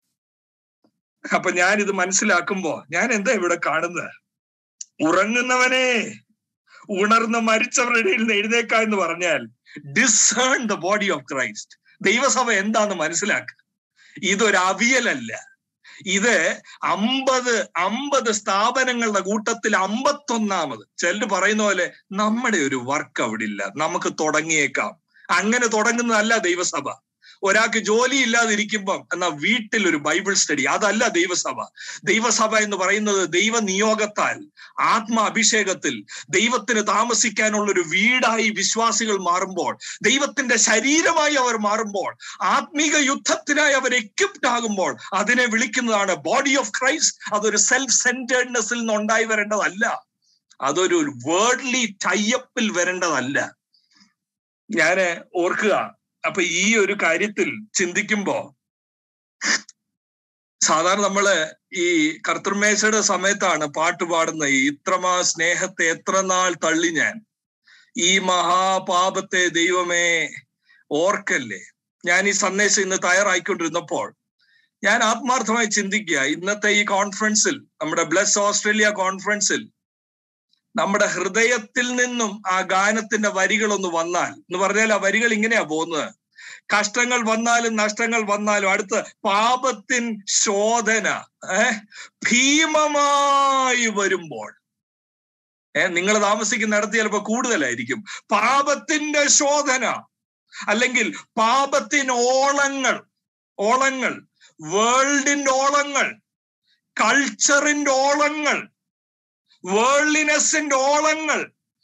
അപ്പൊ ഞാൻ ഇത് മനസ്സിലാക്കുമ്പോ ഞാൻ എന്താ ഇവിടെ കാണുന്നത് ഉറങ്ങുന്നവനെ ഉണർന്ന് മരിച്ചവരുടെ ഇടയിൽ നിന്ന് എഴുന്നേക്ക എന്ന് പറഞ്ഞാൽ discern the body of Christ ദൈവസഭ എന്താന്ന് മനസ്സിലാക്കുക ഇതൊരു അവിയലല്ല ഇത് അമ്പത് അമ്പത് സ്ഥാപനങ്ങളുടെ കൂട്ടത്തിൽ അമ്പത്തൊന്നാമത് ചിലർ പറയുന്ന പോലെ നമ്മുടെ ഒരു വർക്ക് അവിടെ ഇല്ല നമുക്ക് തുടങ്ങിയേക്കാം അങ്ങനെ തുടങ്ങുന്നതല്ല ദൈവസഭ ഒരാൾക്ക് ജോലി ഇല്ലാതിരിക്കുമ്പം എന്നാ വീട്ടിൽ ഒരു ബൈബിൾ സ്റ്റഡി അതല്ല ദൈവസഭ ദൈവസഭ എന്ന് പറയുന്നത് ദൈവ നിയോഗത്താൽ ആത്മ അഭിഷേകത്തിൽ ദൈവത്തിന് താമസിക്കാനുള്ള ഒരു വീടായി വിശ്വാസികൾ മാറുമ്പോൾ ദൈവത്തിന്റെ ശരീരമായി അവർ മാറുമ്പോൾ ആത്മീക യുദ്ധത്തിനായി അവർ എക്വിപ്ഡ് ആകുമ്പോൾ അതിനെ വിളിക്കുന്നതാണ് ബോഡി ഓഫ് ക്രൈസ്റ്റ് അതൊരു സെൽഫ് സെന്റേഡ്നെസ്സിൽ നിന്ന് ഉണ്ടായി വരേണ്ടതല്ല അതൊരു വേർഡ്ലി ടൈപ്പിൽ വരേണ്ടതല്ല ഞാന് ഓർക്കുക അപ്പൊ ഈ ഒരു കാര്യത്തിൽ ചിന്തിക്കുമ്പോ സാധാരണ നമ്മള് ഈ കർത്തൃമേശയുടെ സമയത്താണ് പാട്ട് പാടുന്നത് ഇത്രമാ സ്നേഹത്തെ എത്ര നാൾ തള്ളി ഞാൻ ഈ മഹാപാപത്തെ ദൈവമേ ഓർക്കല്ലേ ഞാൻ ഈ സന്ദേശം ഇന്ന് തയ്യാറായിക്കൊണ്ടിരുന്നപ്പോൾ ഞാൻ ആത്മാർത്ഥമായി ചിന്തിക്കുക ഇന്നത്തെ ഈ കോൺഫറൻസിൽ നമ്മുടെ ബ്ലസ് ഓസ്ട്രേലിയ കോൺഫറൻസിൽ നമ്മുടെ ഹൃദയത്തിൽ നിന്നും ആ ഗാനത്തിന്റെ വരികൾ ഒന്ന് വന്നാൽ എന്ന് പറഞ്ഞാൽ ആ വരികൾ ഇങ്ങനെയാ പോകുന്നത് കഷ്ടങ്ങൾ വന്നാലും നഷ്ടങ്ങൾ വന്നാലും അടുത്ത് പാപത്തിൻ ശോധന ഏഹ് ഭീമമായി വരുമ്പോൾ ഏഹ് നിങ്ങൾ താമസിക്കുന്നിടത്ത് ചിലപ്പോ കൂടുതലായിരിക്കും പാപത്തിന്റെ ശോധന അല്ലെങ്കിൽ പാപത്തിന് ഓളങ്ങൾ ഓളങ്ങൾ വേൾഡിന്റെ ഓളങ്ങൾ കൾച്ചറിന്റെ ഓളങ്ങൾ വേൾഡിനെസിന്റെ ഓളങ്ങൾ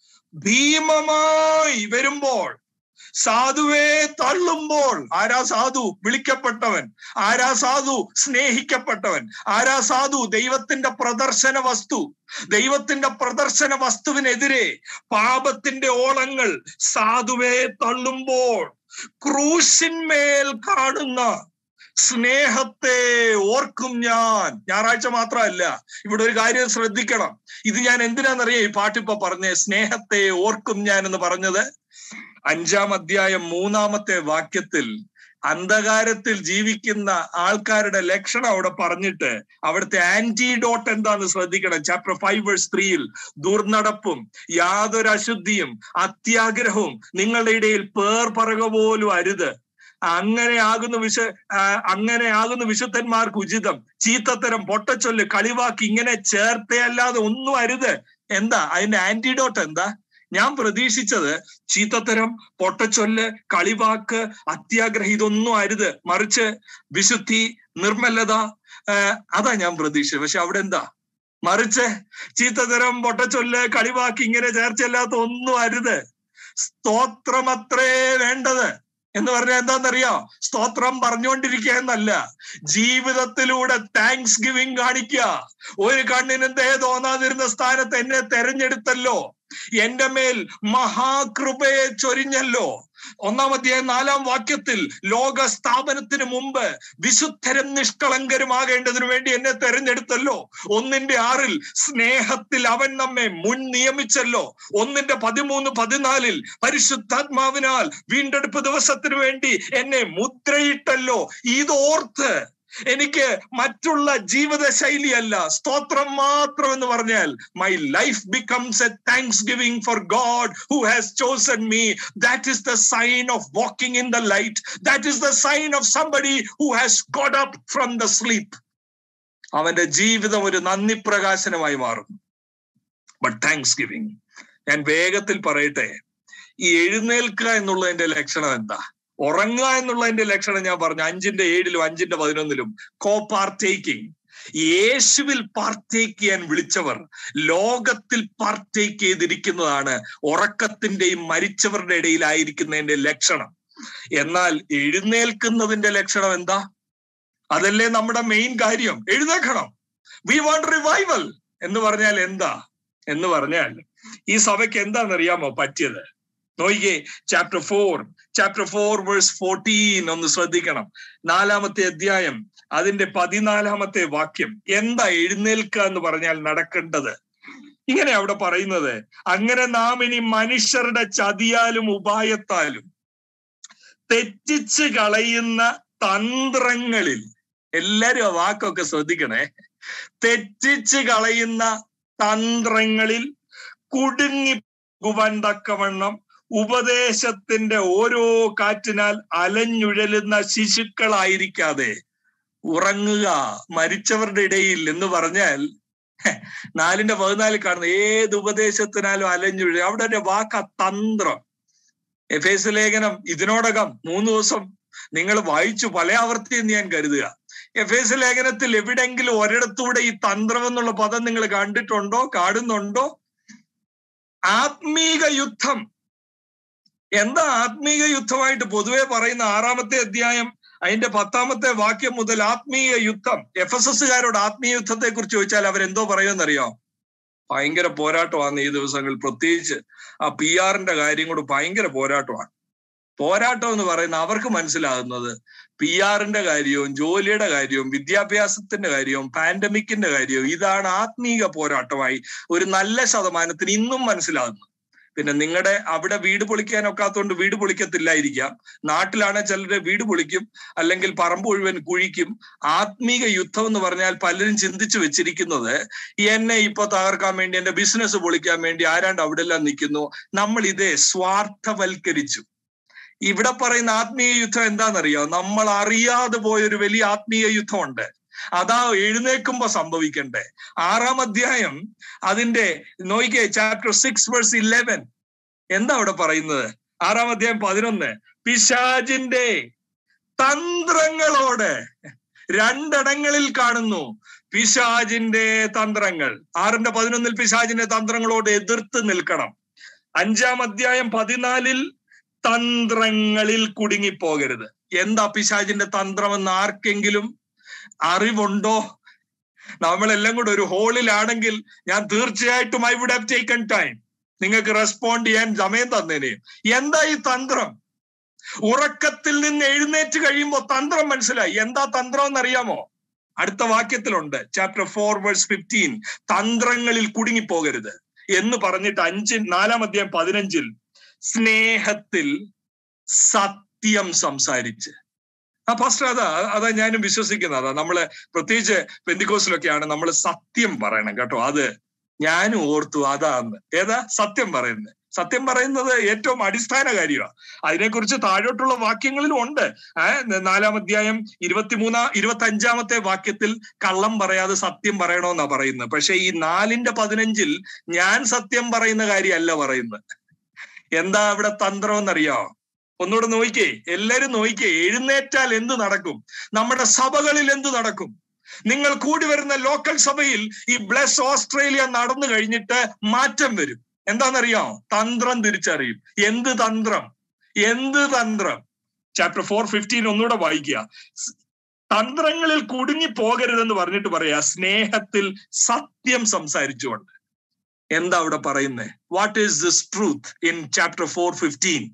ഭീമമായി വരുമ്പോൾ സാധുവേ തള്ളുമ്പോൾ ആരാ സാധു വിളിക്കപ്പെട്ടവൻ ആരാ സാധു സ്നേഹിക്കപ്പെട്ടവൻ ആരാ സാധു ദൈവത്തിന്റെ പ്രദർശന വസ്തു ദൈവത്തിന്റെ പ്രദർശന വസ്തുവിനെതിരെ പാപത്തിന്റെ ഓളങ്ങൾ സാധുവേ തള്ളുമ്പോൾ ക്രൂശിന്മേൽ കാണുന്ന സ്നേഹത്തെ ഓർക്കും ഞാൻ ഞായറാഴ്ച മാത്രമല്ല ഇവിടെ ഒരു കാര്യം ശ്രദ്ധിക്കണം ഇത് ഞാൻ എന്തിനാണെന്നറിയാം ഈ പാട്ടിപ്പോ പറഞ്ഞേ സ്നേഹത്തെ ഓർക്കും ഞാൻ എന്ന് പറഞ്ഞത് അഞ്ചാം അധ്യായം മൂന്നാമത്തെ വാക്യത്തിൽ അന്ധകാരത്തിൽ ജീവിക്കുന്ന ആൾക്കാരുടെ ലക്ഷണം അവിടെ പറഞ്ഞിട്ട് അവിടുത്തെ ആന്റിഡോട്ട് എന്താന്ന് ശ്രദ്ധിക്കണം ചാപ്റ്റർ ഫൈവ് വേഴ്സ് ത്രീയിൽ ദുർനടപ്പും യാതൊരു അശുദ്ധിയും അത്യാഗ്രഹവും നിങ്ങളുടെ ഇടയിൽ പേർ പറക പോലും അരുത് അങ്ങനെ ആകുന്ന വിശ അങ്ങനെ ആകുന്ന വിശുദ്ധന്മാർക്ക് ഉചിതം ചീത്തത്തരം പൊട്ടച്ചൊല്ല് കളിവാക്കി ഇങ്ങനെ ചേർത്തേ അല്ലാതെ ഒന്നും അരുത് എന്താ അതിന്റെ ആന്റിഡോട്ട് എന്താ ഞാൻ പ്രതീക്ഷിച്ചത് ചീത്തത്തരം പൊട്ടച്ചൊല്ല് കളിവാക്ക് അത്യാഗ്രഹം ഇതൊന്നും അരുത് മറിച്ച് വിശുദ്ധി നിർമ്മലത അതാ ഞാൻ പ്രതീക്ഷിച്ചത് പക്ഷെ അവിടെ എന്താ മറിച്ച് ചീത്തതരം പൊട്ടച്ചൊല്ല് കളിവാക്കി ഇങ്ങനെ ചേർച്ചല്ലാത്ത ഒന്നും അരുത് സ്തോത്രമത്രേ വേണ്ടത് എന്ന് പറഞ്ഞാൽ എന്താണെന്നറിയോ സ്തോത്രം പറഞ്ഞുകൊണ്ടിരിക്കുക എന്നല്ല ജീവിതത്തിലൂടെ താങ്ക്സ് ഗിവിങ് കാണിക്കുക ഒരു കണ്ണിനെന്തേ തോന്നാതിരുന്ന സ്ഥാനത്ത് എന്നെ തെരഞ്ഞെടുത്തല്ലോ എന്റെ മേൽ മഹാകൃപയെ ചൊരിഞ്ഞല്ലോ ഒന്നാമത്തെ നാലാം വാക്യത്തിൽ ലോക സ്ഥാപനത്തിന് മുമ്പ് വിശുദ്ധരും നിഷ്കളങ്കരുമാകേണ്ടതിനു വേണ്ടി എന്നെ തെരഞ്ഞെടുത്തല്ലോ ഒന്നിന്റെ ആറിൽ സ്നേഹത്തിൽ അവൻ നമ്മെ മുൻ നിയമിച്ചല്ലോ ഒന്നിന്റെ പതിമൂന്ന് പതിനാലിൽ പരിശുദ്ധാത്മാവിനാൽ വീണ്ടെടുപ്പ് ദിവസത്തിന് വേണ്ടി എന്നെ മുദ്രയിട്ടല്ലോ ഇതോർത്ത് എനിക്ക് മറ്റുള്ള ജീവിത ശൈലിയല്ല സ്തോത്രം മാത്രം എന്ന് പറഞ്ഞാൽ my life becomes a thanksgiving for God who has chosen me that is the sign of walking in the light that is the sign of somebody who has got up from the sleep അവന്റെ ജീവിതം ഒരു നന്ദി പ്രകാശനമായി മാറും but thanks giving ഞാൻ വേഗത്തിൽ പറയട്ടെ ഈ എഴുന്നേൽക്കുക എന്നുള്ളതിന്റെ ലക്ഷണം എന്താ ഉറങ്ങുക എന്നുള്ളതിന്റെ ലക്ഷണം ഞാൻ പറഞ്ഞു അഞ്ചിന്റെ ഏഴിലും അഞ്ചിന്റെ പതിനൊന്നിലും കോ പാർട്ടേക്കിംഗ് യേശുവിൽ പാർട്ടേക്ക് ചെയ്യാൻ വിളിച്ചവർ ലോകത്തിൽ പാർട്ടേക്ക് ചെയ്തിരിക്കുന്നതാണ് ഉറക്കത്തിന്റെയും മരിച്ചവരുടെ ഇടയിലായിരിക്കുന്നതിന്റെ ലക്ഷണം എന്നാൽ എഴുന്നേൽക്കുന്നതിന്റെ ലക്ഷണം എന്താ അതല്ലേ നമ്മുടെ മെയിൻ കാര്യം എഴുന്നേക്കണം വി വാണ്ട് റിവൈവൽ എന്ന് പറഞ്ഞാൽ എന്താ എന്ന് പറഞ്ഞാൽ ഈ സഭയ്ക്ക് എന്താണെന്നറിയാമോ പറ്റിയത് നോയിക്കേ chapter four chapter four verse fourteen ഒന്ന് ശ്രദ്ധിക്കണം നാലാമത്തെ അധ്യായം അതിന്റെ പതിനാലാമത്തെ വാക്യം എന്താ എഴുന്നേൽക്കുക എന്ന് പറഞ്ഞാൽ നടക്കേണ്ടത് ഇങ്ങനെ അവിടെ പറയുന്നത് അങ്ങനെ നാം ഇനി മനുഷ്യരുടെ ചതിയാലും ഉപായത്താലും തെറ്റിച്ച് കളയുന്ന തന്ത്രങ്ങളിൽ എല്ലാരും ആ വാക്കൊക്കെ ശ്രദ്ധിക്കണേ തെറ്റിച്ച് കളയുന്ന തന്ത്രങ്ങളിൽ കുടുങ്ങി പോകുവാൻ തക്കവണ്ണം ഉപദേശത്തിന്റെ ഓരോ കാറ്റിനാൽ അലഞ്ഞുഴലുന്ന ശിശുക്കളായിരിക്കാതെ ഉറങ്ങുക മരിച്ചവരുടെ ഇടയിൽ എന്ന് പറഞ്ഞാൽ നാലിന്റെ പതിനാലിൽ കാണുന്ന ഏത് ഉപദേശത്തിനാലും അലഞ്ഞുഴ അവിടെ ഒരു വാക്ക തന്ത്രം എഫ് എസ് ലേഖനം ഇതിനോടകം മൂന്ന് ദിവസം നിങ്ങൾ വായിച്ചു പല ആവർത്തി എന്ന് ഞാൻ കരുതുക എഫ് എസ് ലേഖനത്തിൽ എവിടെങ്കിലും ഒരിടത്തൂടെ ഈ തന്ത്രം എന്നുള്ള പദം നിങ്ങൾ കണ്ടിട്ടുണ്ടോ കാണുന്നുണ്ടോ ആത്മീക യുദ്ധം എന്താ ആത്മീക യുദ്ധമായിട്ട് പൊതുവെ പറയുന്ന ആറാമത്തെ അധ്യായം അതിന്റെ പത്താമത്തെ വാക്യം മുതൽ ആത്മീയ യുദ്ധം എഫ് എസ് എസ്സുകാരോട് ആത്മീയ യുദ്ധത്തെ കുറിച്ച് ചോദിച്ചാൽ അവരെന്തോ പറയുമെന്നറിയോ ഭയങ്കര പോരാട്ടമാണ് ഈ ദിവസങ്ങളിൽ പ്രത്യേകിച്ച് ആ പി ആറിന്റെ കാര്യം കൂടെ ഭയങ്കര പോരാട്ടമാണ് പോരാട്ടം എന്ന് പറയുന്ന അവർക്ക് മനസ്സിലാകുന്നത് പി ആറിന്റെ കാര്യവും ജോലിയുടെ കാര്യവും വിദ്യാഭ്യാസത്തിന്റെ കാര്യവും പാൻഡമിക്കിന്റെ കാര്യവും ഇതാണ് ആത്മീക പോരാട്ടമായി ഒരു നല്ല ശതമാനത്തിന് ഇന്നും മനസ്സിലാകുന്നത് പിന്നെ നിങ്ങളുടെ അവിടെ വീട് പൊളിക്കാൻ ഒക്കാത്തതുകൊണ്ട് വീട് പൊളിക്കത്തില്ലായിരിക്കാം നാട്ടിലാണെ ചിലര് വീട് പൊളിക്കും അല്ലെങ്കിൽ പറമ്പ് മുഴുവൻ കുഴിക്കും ആത്മീക യുദ്ധം എന്ന് പറഞ്ഞാൽ പലരും ചിന്തിച്ചു വെച്ചിരിക്കുന്നത് എന്നെ ഇപ്പൊ തകർക്കാൻ വേണ്ടി എന്റെ ബിസിനസ് പൊളിക്കാൻ വേണ്ടി ആരാണ്ട് അവിടെ എല്ലാം നിൽക്കുന്നു നമ്മൾ ഇതേ സ്വാർത്ഥവൽക്കരിച്ചു ഇവിടെ പറയുന്ന ആത്മീയ യുദ്ധം എന്താണെന്നറിയോ നമ്മൾ അറിയാതെ പോയൊരു വലിയ ആത്മീയ യുദ്ധമുണ്ട് അതാ എഴുന്നേക്കുമ്പോ സംഭവിക്കണ്ടേ ആറാം അധ്യായം അതിന്റെ നോയിക്കേ ചാപ്റ്റർ സിക്സ് വേഴ്സ് ഇലവൻ എന്താ അവിടെ പറയുന്നത് ആറാം അധ്യായം പതിനൊന്ന് പിശാജിന്റെ തന്ത്രങ്ങളോട് രണ്ടിടങ്ങളിൽ കാണുന്നു പിശാജിന്റെ തന്ത്രങ്ങൾ ആറിന്റെ പതിനൊന്നിൽ പിശാജിന്റെ തന്ത്രങ്ങളോട് എതിർത്ത് നിൽക്കണം അഞ്ചാം അധ്യായം പതിനാലിൽ തന്ത്രങ്ങളിൽ കുടുങ്ങിപ്പോകരുത് എന്താ പിശാജിന്റെ തന്ത്രമെന്ന് ആർക്കെങ്കിലും അറിവുണ്ടോ നമ്മളെല്ലാം കൂടെ ഒരു ഹോളിലാണെങ്കിൽ ഞാൻ തീർച്ചയായിട്ടും I would have taken time നിങ്ങൾക്ക് റെസ്പോണ്ട് ചെയ്യാൻ സമയം തന്നേനെ എന്താ ഈ തന്ത്രം ഉറക്കത്തിൽ നിന്ന് എഴുന്നേറ്റ് കഴിയുമ്പോൾ തന്ത്രം മനസ്സിലായി എന്താ തന്ത്രം എന്നറിയാമോ അടുത്ത വാക്യത്തിലുണ്ട് ചാപ്റ്റർ ഫോർ വേഴ്സ് ഫിഫ്റ്റീൻ തന്ത്രങ്ങളിൽ കുടുങ്ങിപ്പോകരുത് എന്ന് പറഞ്ഞിട്ട് അഞ്ച് നാലാം അധ്യായം പതിനഞ്ചിൽ സ്നേഹത്തിൽ സത്യം സംസാരിച്ച് ആ പാസ്റ്റർ അതാ അതാ ഞാനും വിശ്വസിക്കുന്നത് അതാ നമ്മള് പ്രത്യേകിച്ച് പെന്തിക്കോസിലൊക്കെയാണ് നമ്മൾ സത്യം പറയണം കേട്ടോ അത് ഞാനും ഓർത്തു അതാന്ന് ഏതാ സത്യം പറയുന്നത് സത്യം പറയുന്നത് ഏറ്റവും അടിസ്ഥാന കാര്യമാണ് അതിനെക്കുറിച്ച് താഴോട്ടുള്ള വാക്യങ്ങളിലും ഉണ്ട് നാലാം അധ്യായം ഇരുപത്തിമൂന്നാം ഇരുപത്തി അഞ്ചാമത്തെ വാക്യത്തിൽ കള്ളം പറയാതെ സത്യം പറയണമെന്നാ പറയുന്നത് പക്ഷെ ഈ നാലിന്റെ പതിനഞ്ചിൽ ഞാൻ സത്യം പറയുന്ന കാര്യമല്ല പറയുന്നത് എന്താ അവിടെ തന്ത്രം എന്നറിയാമോ ഒന്നുകൂടെ നോക്കിക്കേ എല്ലാരും നോക്കിക്കേ എഴുന്നേറ്റാൽ എന്ത് നടക്കും നമ്മുടെ സഭകളിൽ എന്ത് നടക്കും നിങ്ങൾ കൂടി വരുന്ന ലോക്കൽ സഭയിൽ ഈ ബ്ലസ് ഓസ്ട്രേലിയ നടന്നു കഴിഞ്ഞിട്ട് മാറ്റം വരും എന്താണെന്നറിയാമോ തന്ത്രം തിരിച്ചറിയും എന്ത് തന്ത്രം എന്ത് തന്ത്രം ചാപ്റ്റർ ഫോർ ഫിഫ്റ്റീൻ ഒന്നുകൂടെ വായിക്കുക തന്ത്രങ്ങളിൽ കുടുങ്ങി പോകരുതെന്ന് പറഞ്ഞിട്ട് പറയാ സ്നേഹത്തിൽ സത്യം സംസാരിച്ചുകൊണ്ട് എന്താ അവിടെ പറയുന്നത് what is this truth in chapter four fifteen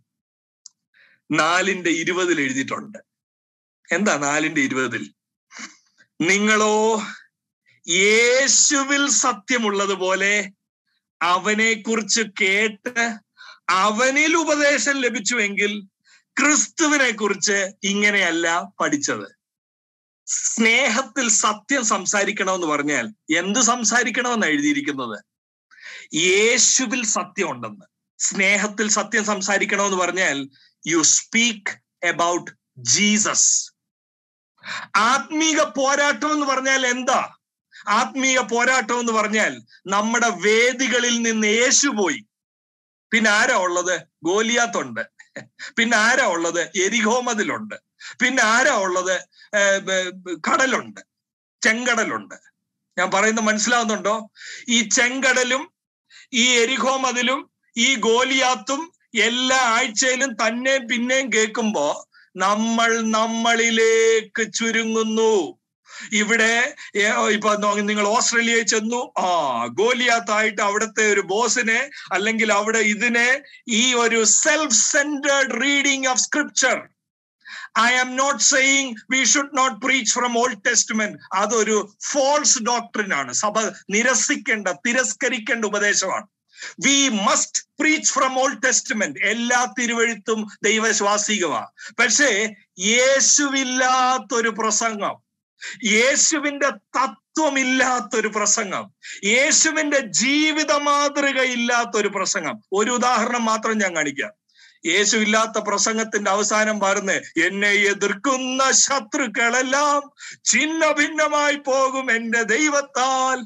നാലിന്റെ ഇരുപതിൽ എഴുതിയിട്ടുണ്ട് എന്താ നാലിന്റെ ഇരുപതിൽ നിങ്ങളോ യേശുവിൽ സത്യമുള്ളതുപോലെ അവനെ കുറിച്ച് കേട്ട് അവനിൽ ഉപദേശം ലഭിച്ചുവെങ്കിൽ ക്രിസ്തുവിനെ കുറിച്ച് ഇങ്ങനെയല്ല പഠിച്ചത് സ്നേഹത്തിൽ സത്യം സംസാരിക്കണമെന്ന് പറഞ്ഞാൽ എന്ത് സംസാരിക്കണമെന്ന് എഴുതിയിരിക്കുന്നത് യേശുവിൽ സത്യം ഉണ്ടെന്ന് സ്നേഹത്തിൽ സത്യം സംസാരിക്കണമെന്ന് പറഞ്ഞാൽ യു സ്പീക്ക് അബൌട്ട് ജീസസ് ആത്മീക പോരാട്ടം എന്ന് പറഞ്ഞാൽ എന്താ ആത്മീയ പോരാട്ടം എന്ന് പറഞ്ഞാൽ നമ്മുടെ വേദികളിൽ നിന്ന് യേശു പോയി പിന്നെ ആരാ ഉള്ളത് ഗോലിയാത്തുണ്ട് പിന്നെ ആരാ ഉള്ളത് എരിഹോമതിലുണ്ട് പിന്നെ ആരാ ഉള്ളത് കടലുണ്ട് ചെങ്കടലുണ്ട് ഞാൻ പറയുന്നത് മനസ്സിലാവുന്നുണ്ടോ ഈ ചെങ്കടലും ഈ എരിഹോമതിലും ഈ ഗോലിയാത്തും എല്ലാ ആഴ്ചയിലും തന്നെ പിന്നെയും കേൾക്കുമ്പോ നമ്മൾ നമ്മളിലേക്ക് ചുരുങ്ങുന്നു ഇവിടെ ഇപ്പൊ നിങ്ങൾ ഓസ്ട്രേലിയയിൽ ചെന്നു ആ ഗോലിയാത്തായിട്ട് അവിടുത്തെ ഒരു ബോസിനെ അല്ലെങ്കിൽ അവിടെ ഇതിനെ ഈ ഒരു self centred reading of scripture I am not saying we should not preach from Old Testament അതൊരു ഫോൾസ് ഡോക്ടറിൻ ആണ് സഭ നിരസിക്കേണ്ട തിരസ്കരിക്കേണ്ട ഉപദേശമാണ് we must preach from Old Testament എല്ലാ തിരുവഴുത്തും ദൈവശ്വാസികമാണ് പക്ഷേ യേശുവില്ലാത്തൊരു പ്രസംഗം യേശുവിന്റെ തത്വമില്ലാത്തൊരു പ്രസംഗം യേശുവിന്റെ ജീവിത മാതൃക ഇല്ലാത്തൊരു പ്രസംഗം ഒരു ഉദാഹരണം മാത്രം ഞാൻ കാണിക്കാം യേശു ഇല്ലാത്ത പ്രസംഗത്തിന്റെ അവസാനം പറഞ്ഞ് എന്നെ എതിർക്കുന്ന ശത്രുക്കളെല്ലാം ഛിന്ന ഭിന്നമായി പോകും എന്റെ ദൈവത്താൽ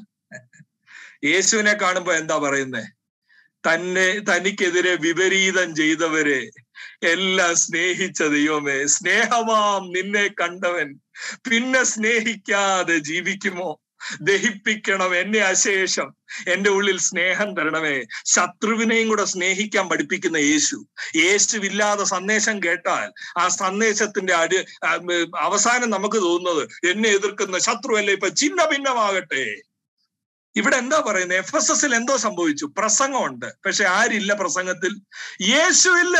യേശുവിനെ കാണുമ്പോ എന്താ പറയുന്നേ തന്നെ തനിക്കെതിരെ വിപരീതം ചെയ്തവരെ എല്ലാം സ്നേഹിച്ച ദൈവമേ സ്നേഹമാം നിന്നെ കണ്ടവൻ പിന്നെ സ്നേഹിക്കാതെ ജീവിക്കുമോ ദഹിപ്പിക്കണം എന്നെ അശേഷം എന്റെ ഉള്ളിൽ സ്നേഹം തരണമേ ശത്രുവിനെയും കൂടെ സ്നേഹിക്കാൻ പഠിപ്പിക്കുന്ന യേശു യേശുവില്ലാതെ സന്ദേശം കേട്ടാൽ ആ സന്ദേശത്തിന്റെ അടി അവസാനം നമുക്ക് തോന്നുന്നത് എന്നെ എതിർക്കുന്ന ശത്രുവല്ലേ ഇപ്പൊ ചിന്ന ഭിന്നമാകട്ടെ ഇവിടെ എന്താ പറയുന്നത് എഫ് എസ് എസിൽ എന്തോ സംഭവിച്ചു പ്രസംഗമുണ്ട് പക്ഷെ ആരില്ല പ്രസംഗത്തിൽ യേശുവില്ല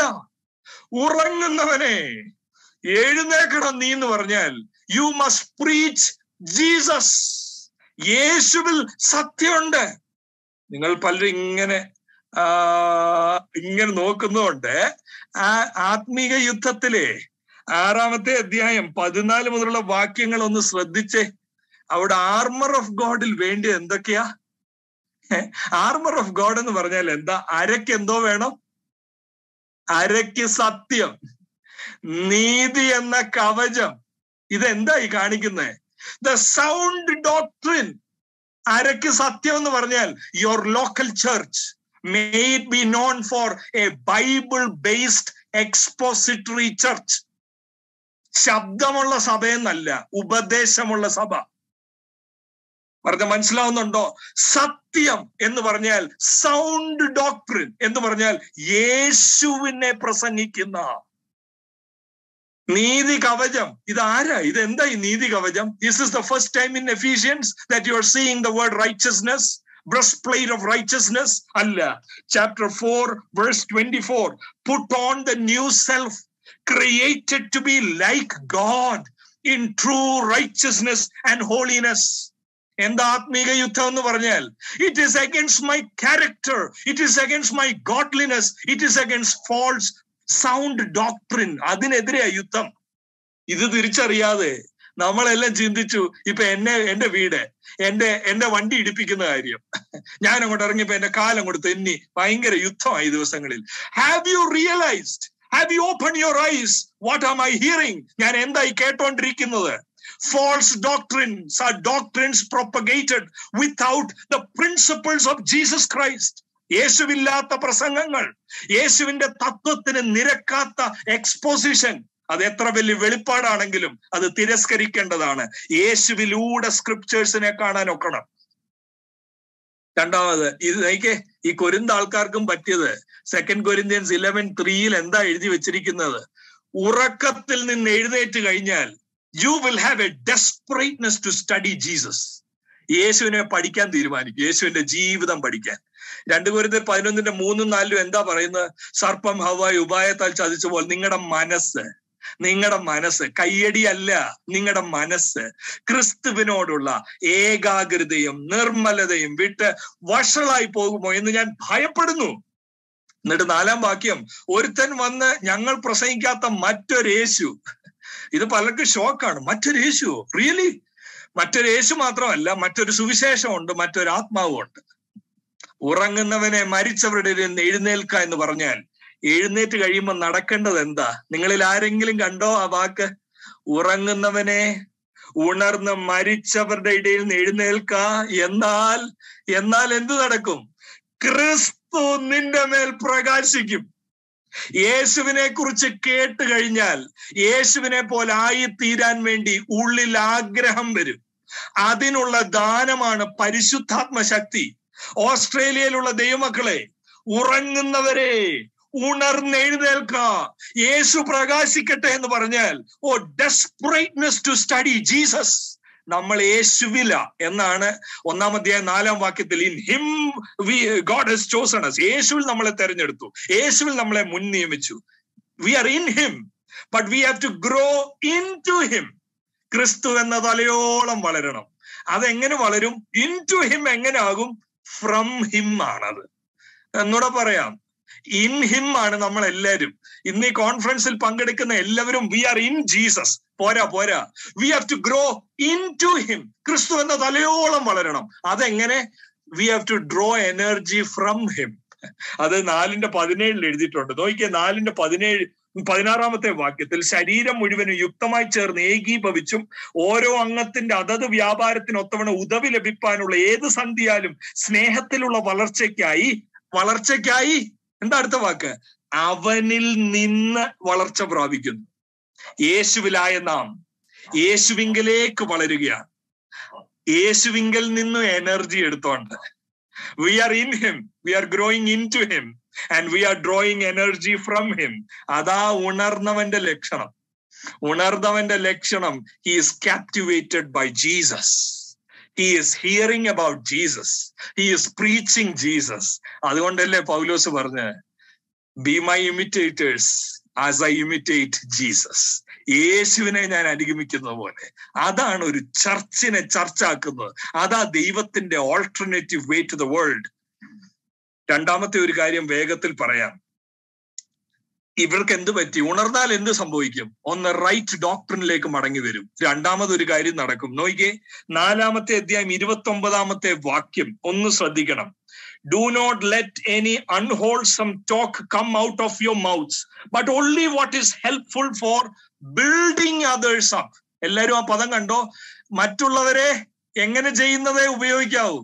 ഉറങ്ങുന്നവനെ എഴുന്നേക്കണം നീ എന്ന് പറഞ്ഞാൽ യു മസ്റ്റ് പ്രീച്ച് ജീസസ് യേശുവിൽ സത്യമുണ്ട് നിങ്ങൾ പലരും ഇങ്ങനെ ആ ഇങ്ങനെ നോക്കുന്നതുകൊണ്ട് ആ ആത്മീക യുദ്ധത്തിലെ ആറാമത്തെ അധ്യായം പതിനാല് മുതലുള്ള വാക്യങ്ങൾ ഒന്ന് ശ്രദ്ധിച്ചേ അവിടെ ആർമർ ഓഫ് ഗോഡിൽ വേണ്ടി എന്തൊക്കെയാ ആർമർ ഓഫ് ഗോഡ് എന്ന് പറഞ്ഞാൽ എന്താ അരയ്ക്ക് എന്തോ വേണം അരയ്ക്ക് സത്യം നീതി എന്ന കവചം ഇതെന്താ ഈ കാണിക്കുന്നത് ദ സൗണ്ട് ഡോക്ട്രിൻ അരയ്ക്ക് സത്യം എന്ന് പറഞ്ഞാൽ your local church may it be known for a Bible based expository church ശബ്ദമുള്ള സഭയെന്നല്ല ഉപദേശമുള്ള സഭ പറഞ്ഞ മനസ്സിലാവുന്നുണ്ടോ സത്യം എന്ന് പറഞ്ഞാൽ സൗണ്ട് ഡോക്ട്രിൻ എന്ന് പറഞ്ഞാൽ യേശുവിനെ പ്രസംഗിക്കുന്ന നീതി കവചം ഇത് ആരാ ഇത് എന്താ ഈ നീതി കവചം this is the first time in Ephesians that you are seeing the word righteousness breastplate of righteousness അല്ല chapter four verse twenty four put on the new self created to be like God in true righteousness and holiness എന്താ ആത്മീക യുദ്ധം എന്ന് പറഞ്ഞാൽ it is against my character it is against my godliness it is against false sound doctrine അതിനെതിരെയാ യുദ്ധം ഇത് തിരിച്ചറിയാതെ നമ്മളെല്ലാം ചിന്തിച്ചു ഇപ്പൊ എന്നെ എന്റെ വീട് എന്റെ എന്റെ വണ്ടി ഇടിപ്പിക്കുന്ന കാര്യം ഞാൻ അങ്ങോട്ട് ഇറങ്ങിയപ്പോ എന്റെ കാലം അങ്ങോട്ട് തെന്നി ഭയങ്കര യുദ്ധമായി ദിവസങ്ങളിൽ have you realised have you open your eyes what am I hearing ഞാൻ എന്തായി കേട്ടോണ്ടിരിക്കുന്നത് false doctrines are doctrines propagated without the principles of Jesus Christ. യേശുവില്ലാത്ത പ്രസംഗങ്ങൾ യേശുവിന്റെ തത്വത്തിന് നിരക്കാത്ത എക്സ്പോസിഷൻ അത് എത്ര വലിയ വെളിപ്പാടാണെങ്കിലും അത് തിരസ്കരിക്കേണ്ടതാണ് യേശുവിലൂടെ സ്ക്രിപ്റ്റേഴ്സിനെ കാണാൻ ഒക്കണം രണ്ടാമത് ഇത് നോക്കിയേ ഈ കൊരിന്ത ആൾക്കാർക്കും പറ്റിയത് സെക്കൻഡ് കൊരിന്ത്യൻസ് ഇലവൻ ത്രീയിൽ എന്താ എഴുതി വെച്ചിരിക്കുന്നത് ഉറക്കത്തിൽ നിന്ന് എഴുന്നേറ്റ് കഴിഞ്ഞാൽ you will have a desperateness to study Jesus യേശുവിനെ പഠിക്കാൻ തീരുമാനിക്കും യേശുവിന്റെ ജീവിതം പഠിക്കാൻ രണ്ടു കുരുന്നർ പതിനൊന്നിന്റെ മൂന്നും നാലിലും എന്താ പറയുന്നത് സർപ്പം ഹവായി ഉപായത്താൽ ചതിച്ചപ്പോൾ നിങ്ങളുടെ മനസ്സ് നിങ്ങളുടെ മനസ്സ് കയ്യടിയല്ല നിങ്ങളുടെ മനസ്സ് ക്രിസ്തുവിനോടുള്ള ഏകാഗ്രതയും നിർമ്മലതയും വിട്ട് വഷളായി പോകുമോ എന്ന് ഞാൻ ഭയപ്പെടുന്നു എന്നിട്ട് നാലാം വാക്യം ഒരുത്തൻ വന്ന് ഞങ്ങൾ പ്രസംഗിക്കാത്ത മറ്റൊരു യേശു ഇത് പലർക്കും ഷോക്കാണ് മറ്റൊരു യേശു റിയലി മറ്റൊരു യേശു മാത്രമല്ല മറ്റൊരു സുവിശേഷമുണ്ട് മറ്റൊരു ആത്മാവും ഉണ്ട് ഉറങ്ങുന്നവനെ മരിച്ചവരുടെ നിന്ന് എഴുന്നേൽക്ക എന്ന് പറഞ്ഞാൽ എഴുന്നേറ്റ് കഴിയുമ്പോൾ നടക്കേണ്ടത് എന്താ നിങ്ങളിൽ ആരെങ്കിലും കണ്ടോ ആ വാക്ക് ഉറങ്ങുന്നവനെ ഉണർന്ന് മരിച്ചവരുടെ ഇടയിൽ നിന്ന് എഴുന്നേൽക്ക എന്നാൽ എന്നാൽ എന്ത് നടക്കും ക്രിസ്തു നിന്റെ മേൽ പ്രകാശിക്കും യേശുവിനെ കുറിച്ച് കേട്ട് കഴിഞ്ഞാൽ യേശുവിനെ പോലെ ആയി തീരാൻ വേണ്ടി ഉള്ളിൽ ആഗ്രഹം വരും അതിനുള്ള ദാനമാണ് പരിശുദ്ധാത്മ ശക്തി ഓസ്ട്രേലിയയിലുള്ള ദൈവമക്കളെ ഉറങ്ങുന്നവരെ ഉണർന്നെഴുന്നേൽക്ക യേശു പ്രകാശിക്കട്ടെ എന്ന് പറഞ്ഞാൽ oh desperateness to study Jesus നമ്മൾ യേശുവില എന്നാണ് ഒന്നാം അധ്യായം നാലാം വാക്യത്തിൽ in him we God has chosen us യേശുവിൽ നമ്മളെ തെരഞ്ഞെടുത്തു യേശുവിൽ നമ്മളെ മുൻ നിയമിച്ചു we are in him but we have to grow into him ക്രിസ്തു എന്ന തലയോളം വളരണം അതെങ്ങനെ വളരും ഇൻ ടു ഹിം എങ്ങനെ ആകും ഫ്രം ഹിം ആണത് എന്നൂടെ പറയാം ഇൻ ഹിം ആണ് നമ്മൾ എല്ലാവരും ഇന്ന് ഈ കോൺഫറൻസിൽ പങ്കെടുക്കുന്ന എല്ലാവരും വി ആർ ഇൻ ജീസസ് പോരാ പോരാ we have to grow into him ക്രിസ്തു എന്ന തലയോളം വളരണം അതെങ്ങനെ we have to draw energy from him അത് നാലിന്റെ പതിനേഴിൽ എഴുതിയിട്ടുണ്ട് നോക്കിയേ നാലിന്റെ പതിനേഴ് പതിനാറാമത്തെ വാക്യത്തിൽ ശരീരം മുഴുവനും യുക്തമായി ചേർന്ന് ഏകീഭവിച്ചും ഓരോ അംഗത്തിന്റെ അതത് വ്യാപാരത്തിനൊത്തവണ ഉദവി ലഭിക്കാനുള്ള ഏത് സന്ധിയാലും സ്നേഹത്തിലുള്ള വളർച്ചയ്ക്കായി വളർച്ചയ്ക്കായി എന്താ അടുത്ത വാക്ക് അവനിൽ നിന്ന് വളർച്ച പ്രാപിക്കുന്നു യേശുവിലായ നാം യേശുവിങ്കലേക്ക് വളരുകയാണ് യേശുവിങ്കൽ നിന്നും എനർജി എടുത്തോണ്ട് we are in him we are growing into him and we are drawing energy from him അതാ ഉണർന്നവന്റെ ലക്ഷണം ഉണർന്നവന്റെ ലക്ഷണം he is captivated by Jesus he is hearing about Jesus he is preaching Jesus അതുകൊണ്ടല്ലേ പൗലോസ് പറഞ്ഞ് be my imitators as I imitate Jesus യേശുവിനെ ഞാൻ അനുഗമിക്കുന്ന പോലെ അതാണ് ഒരു ചർച്ചിനെ ചർച്ചാക്കുന്നത് അതാ ദൈവത്തിന്റെ alternative way to the world രണ്ടാമത്തെ ഒരു കാര്യം വേഗത്തിൽ പറയാം ഇവർക്ക് എന്ത് പറ്റി ഉണർന്നാൽ എന്ത് സംഭവിക്കും ഒന്ന് റൈറ്റ് ഡോക്ടറിനിലേക്ക് മടങ്ങി വരും രണ്ടാമതൊരു കാര്യം നടക്കും നോക്കിയേ നാലാമത്തെ അധ്യായം ഇരുപത്തി ഒമ്പതാമത്തെ വാക്യം ഒന്ന് ശ്രദ്ധിക്കണം do not let any unwholesome talk come out of your mouths but only what is helpful for building others up എല്ലാരും ആ പദം കണ്ടോ മറ്റുള്ളവരെ എങ്ങനെ ചെയ്യുന്നതേ ഉപയോഗിക്കാവൂ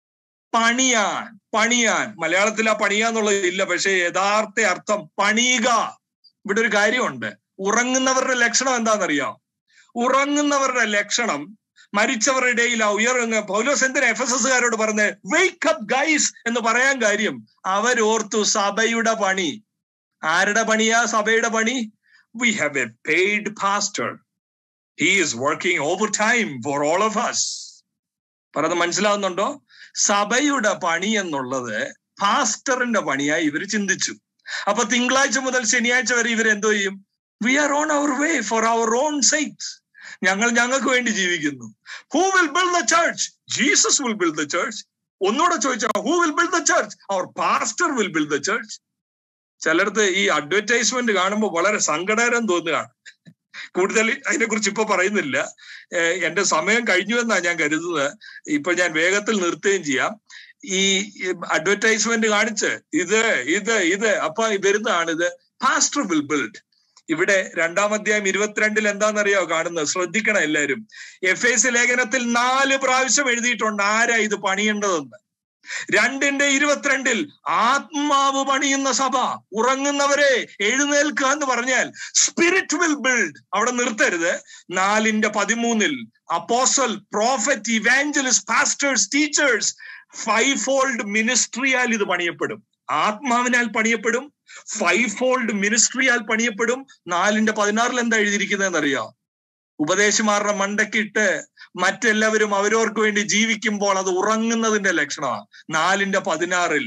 പണിയാൻ പണിയാൻ മലയാളത്തിൽ ആ പണിയാന്നുള്ളത് ഇല്ല പക്ഷെ യഥാർത്ഥ അർത്ഥം പണിയുക ഇവിടെ ഒരു കാര്യമുണ്ട് ഉറങ്ങുന്നവരുടെ ലക്ഷണം എന്താണെന്നറിയാം ഉറങ്ങുന്നവരുടെ ലക്ഷണം മരിച്ചവരുടെ ഇടയിൽ ആ ഉയർന്ന പൗലോസ് എന്തിനാ എഫ് എസ് എസ്സുകാരോട് പറഞ്ഞ് വെയ്ക്ക് അപ്പ് ഗൈസ് എന്ന് പറയാൻ കാര്യം അവരോർത്തു സഭയുടെ പണി ആരുടെ പണിയാ സഭയുടെ പണി we have a paid pastor he is working overtime for all of us പറഞ്ഞത് മനസ്സിലാവുന്നുണ്ടോ സഭയുടെ പണി എന്നുള്ളത് പാസ്റ്ററിന്റെ പണിയായി ഇവർ ചിന്തിച്ചു അപ്പൊ തിങ്കളാഴ്ച മുതൽ ശനിയാഴ്ച വരെ ഇവർ എന്തോ ചെയ്യും we are on our way for our own sites ഞങ്ങൾ ഞങ്ങൾക്ക് വേണ്ടി ജീവിക്കുന്നു who will build the church Jesus will build the church ഒന്നുകൂടെ ചോദിച്ചാൽ who will build the church our pastor will build the church ചിലടത്ത് ഈ അഡ്വർടൈസ്മെന്റ് കാണുമ്പോൾ വളരെ സങ്കടകരം തോന്നുകയാണ് കൂടുതൽ അതിനെക്കുറിച്ച് ഇപ്പൊ പറയുന്നില്ല എന്റെ സമയം കഴിഞ്ഞു എന്നാ ഞാൻ കരുതുന്നത് ഇപ്പൊ ഞാൻ വേഗത്തിൽ നിർത്തുകയും ചെയ്യാം ഈ അഡ്വർടൈസ്മെന്റ് കാണിച്ച് ഇത് ഇത് ഇത് അപ്പൊ വരുന്നതാണ് ഇത് പാസ്റ്റർ വിൽ ബിൽഡ് ഇവിടെ രണ്ടാം അധ്യായം ഇരുപത്തിരണ്ടിൽ എന്താണെന്നറിയോ കാണുന്നത് ശ്രദ്ധിക്കണം എല്ലാവരും എഫ് എസ് ലേഖനത്തിൽ നാല് പ്രാവശ്യം എഴുതിയിട്ടുണ്ട് ആരാ ഇത് പണിയേണ്ടതെന്ന് രണ്ടിന്റെ ഇരുപത്തിരണ്ടിൽ ആത്മാവ് പണിയുന്ന സഭ ഉറങ്ങുന്നവരെ എഴുന്നേൽക്കുക എന്ന് പറഞ്ഞാൽ സ്പിരിറ്റ് വിൽ ബിൽഡ് അവിടെ നിർത്തരുത് നാലിന്റെ പതിമൂന്നിൽ apostle prophet evangelist pastors teachers five fold മിനിസ്ട്രിയാൽ ഇത് പണിയപ്പെടും ആത്മാവിനാൽ പണിയപ്പെടും ഫൈവ് ഫോൾഡ് മിനിസ്ട്രിയാൽ പണിയപ്പെടും നാലിന്റെ പതിനാറിൽ എന്താ എഴുതിയിരിക്കുന്നതെന്ന് അറിയാം ഉപദേശമാരുടെ മണ്ടക്കിട്ട് മറ്റെല്ലാവരും അവരവർക്ക് വേണ്ടി ജീവിക്കുമ്പോൾ അത് ഉറങ്ങുന്നതിന്റെ ലക്ഷണമാണ് നാലിന്റെ പതിനാറിൽ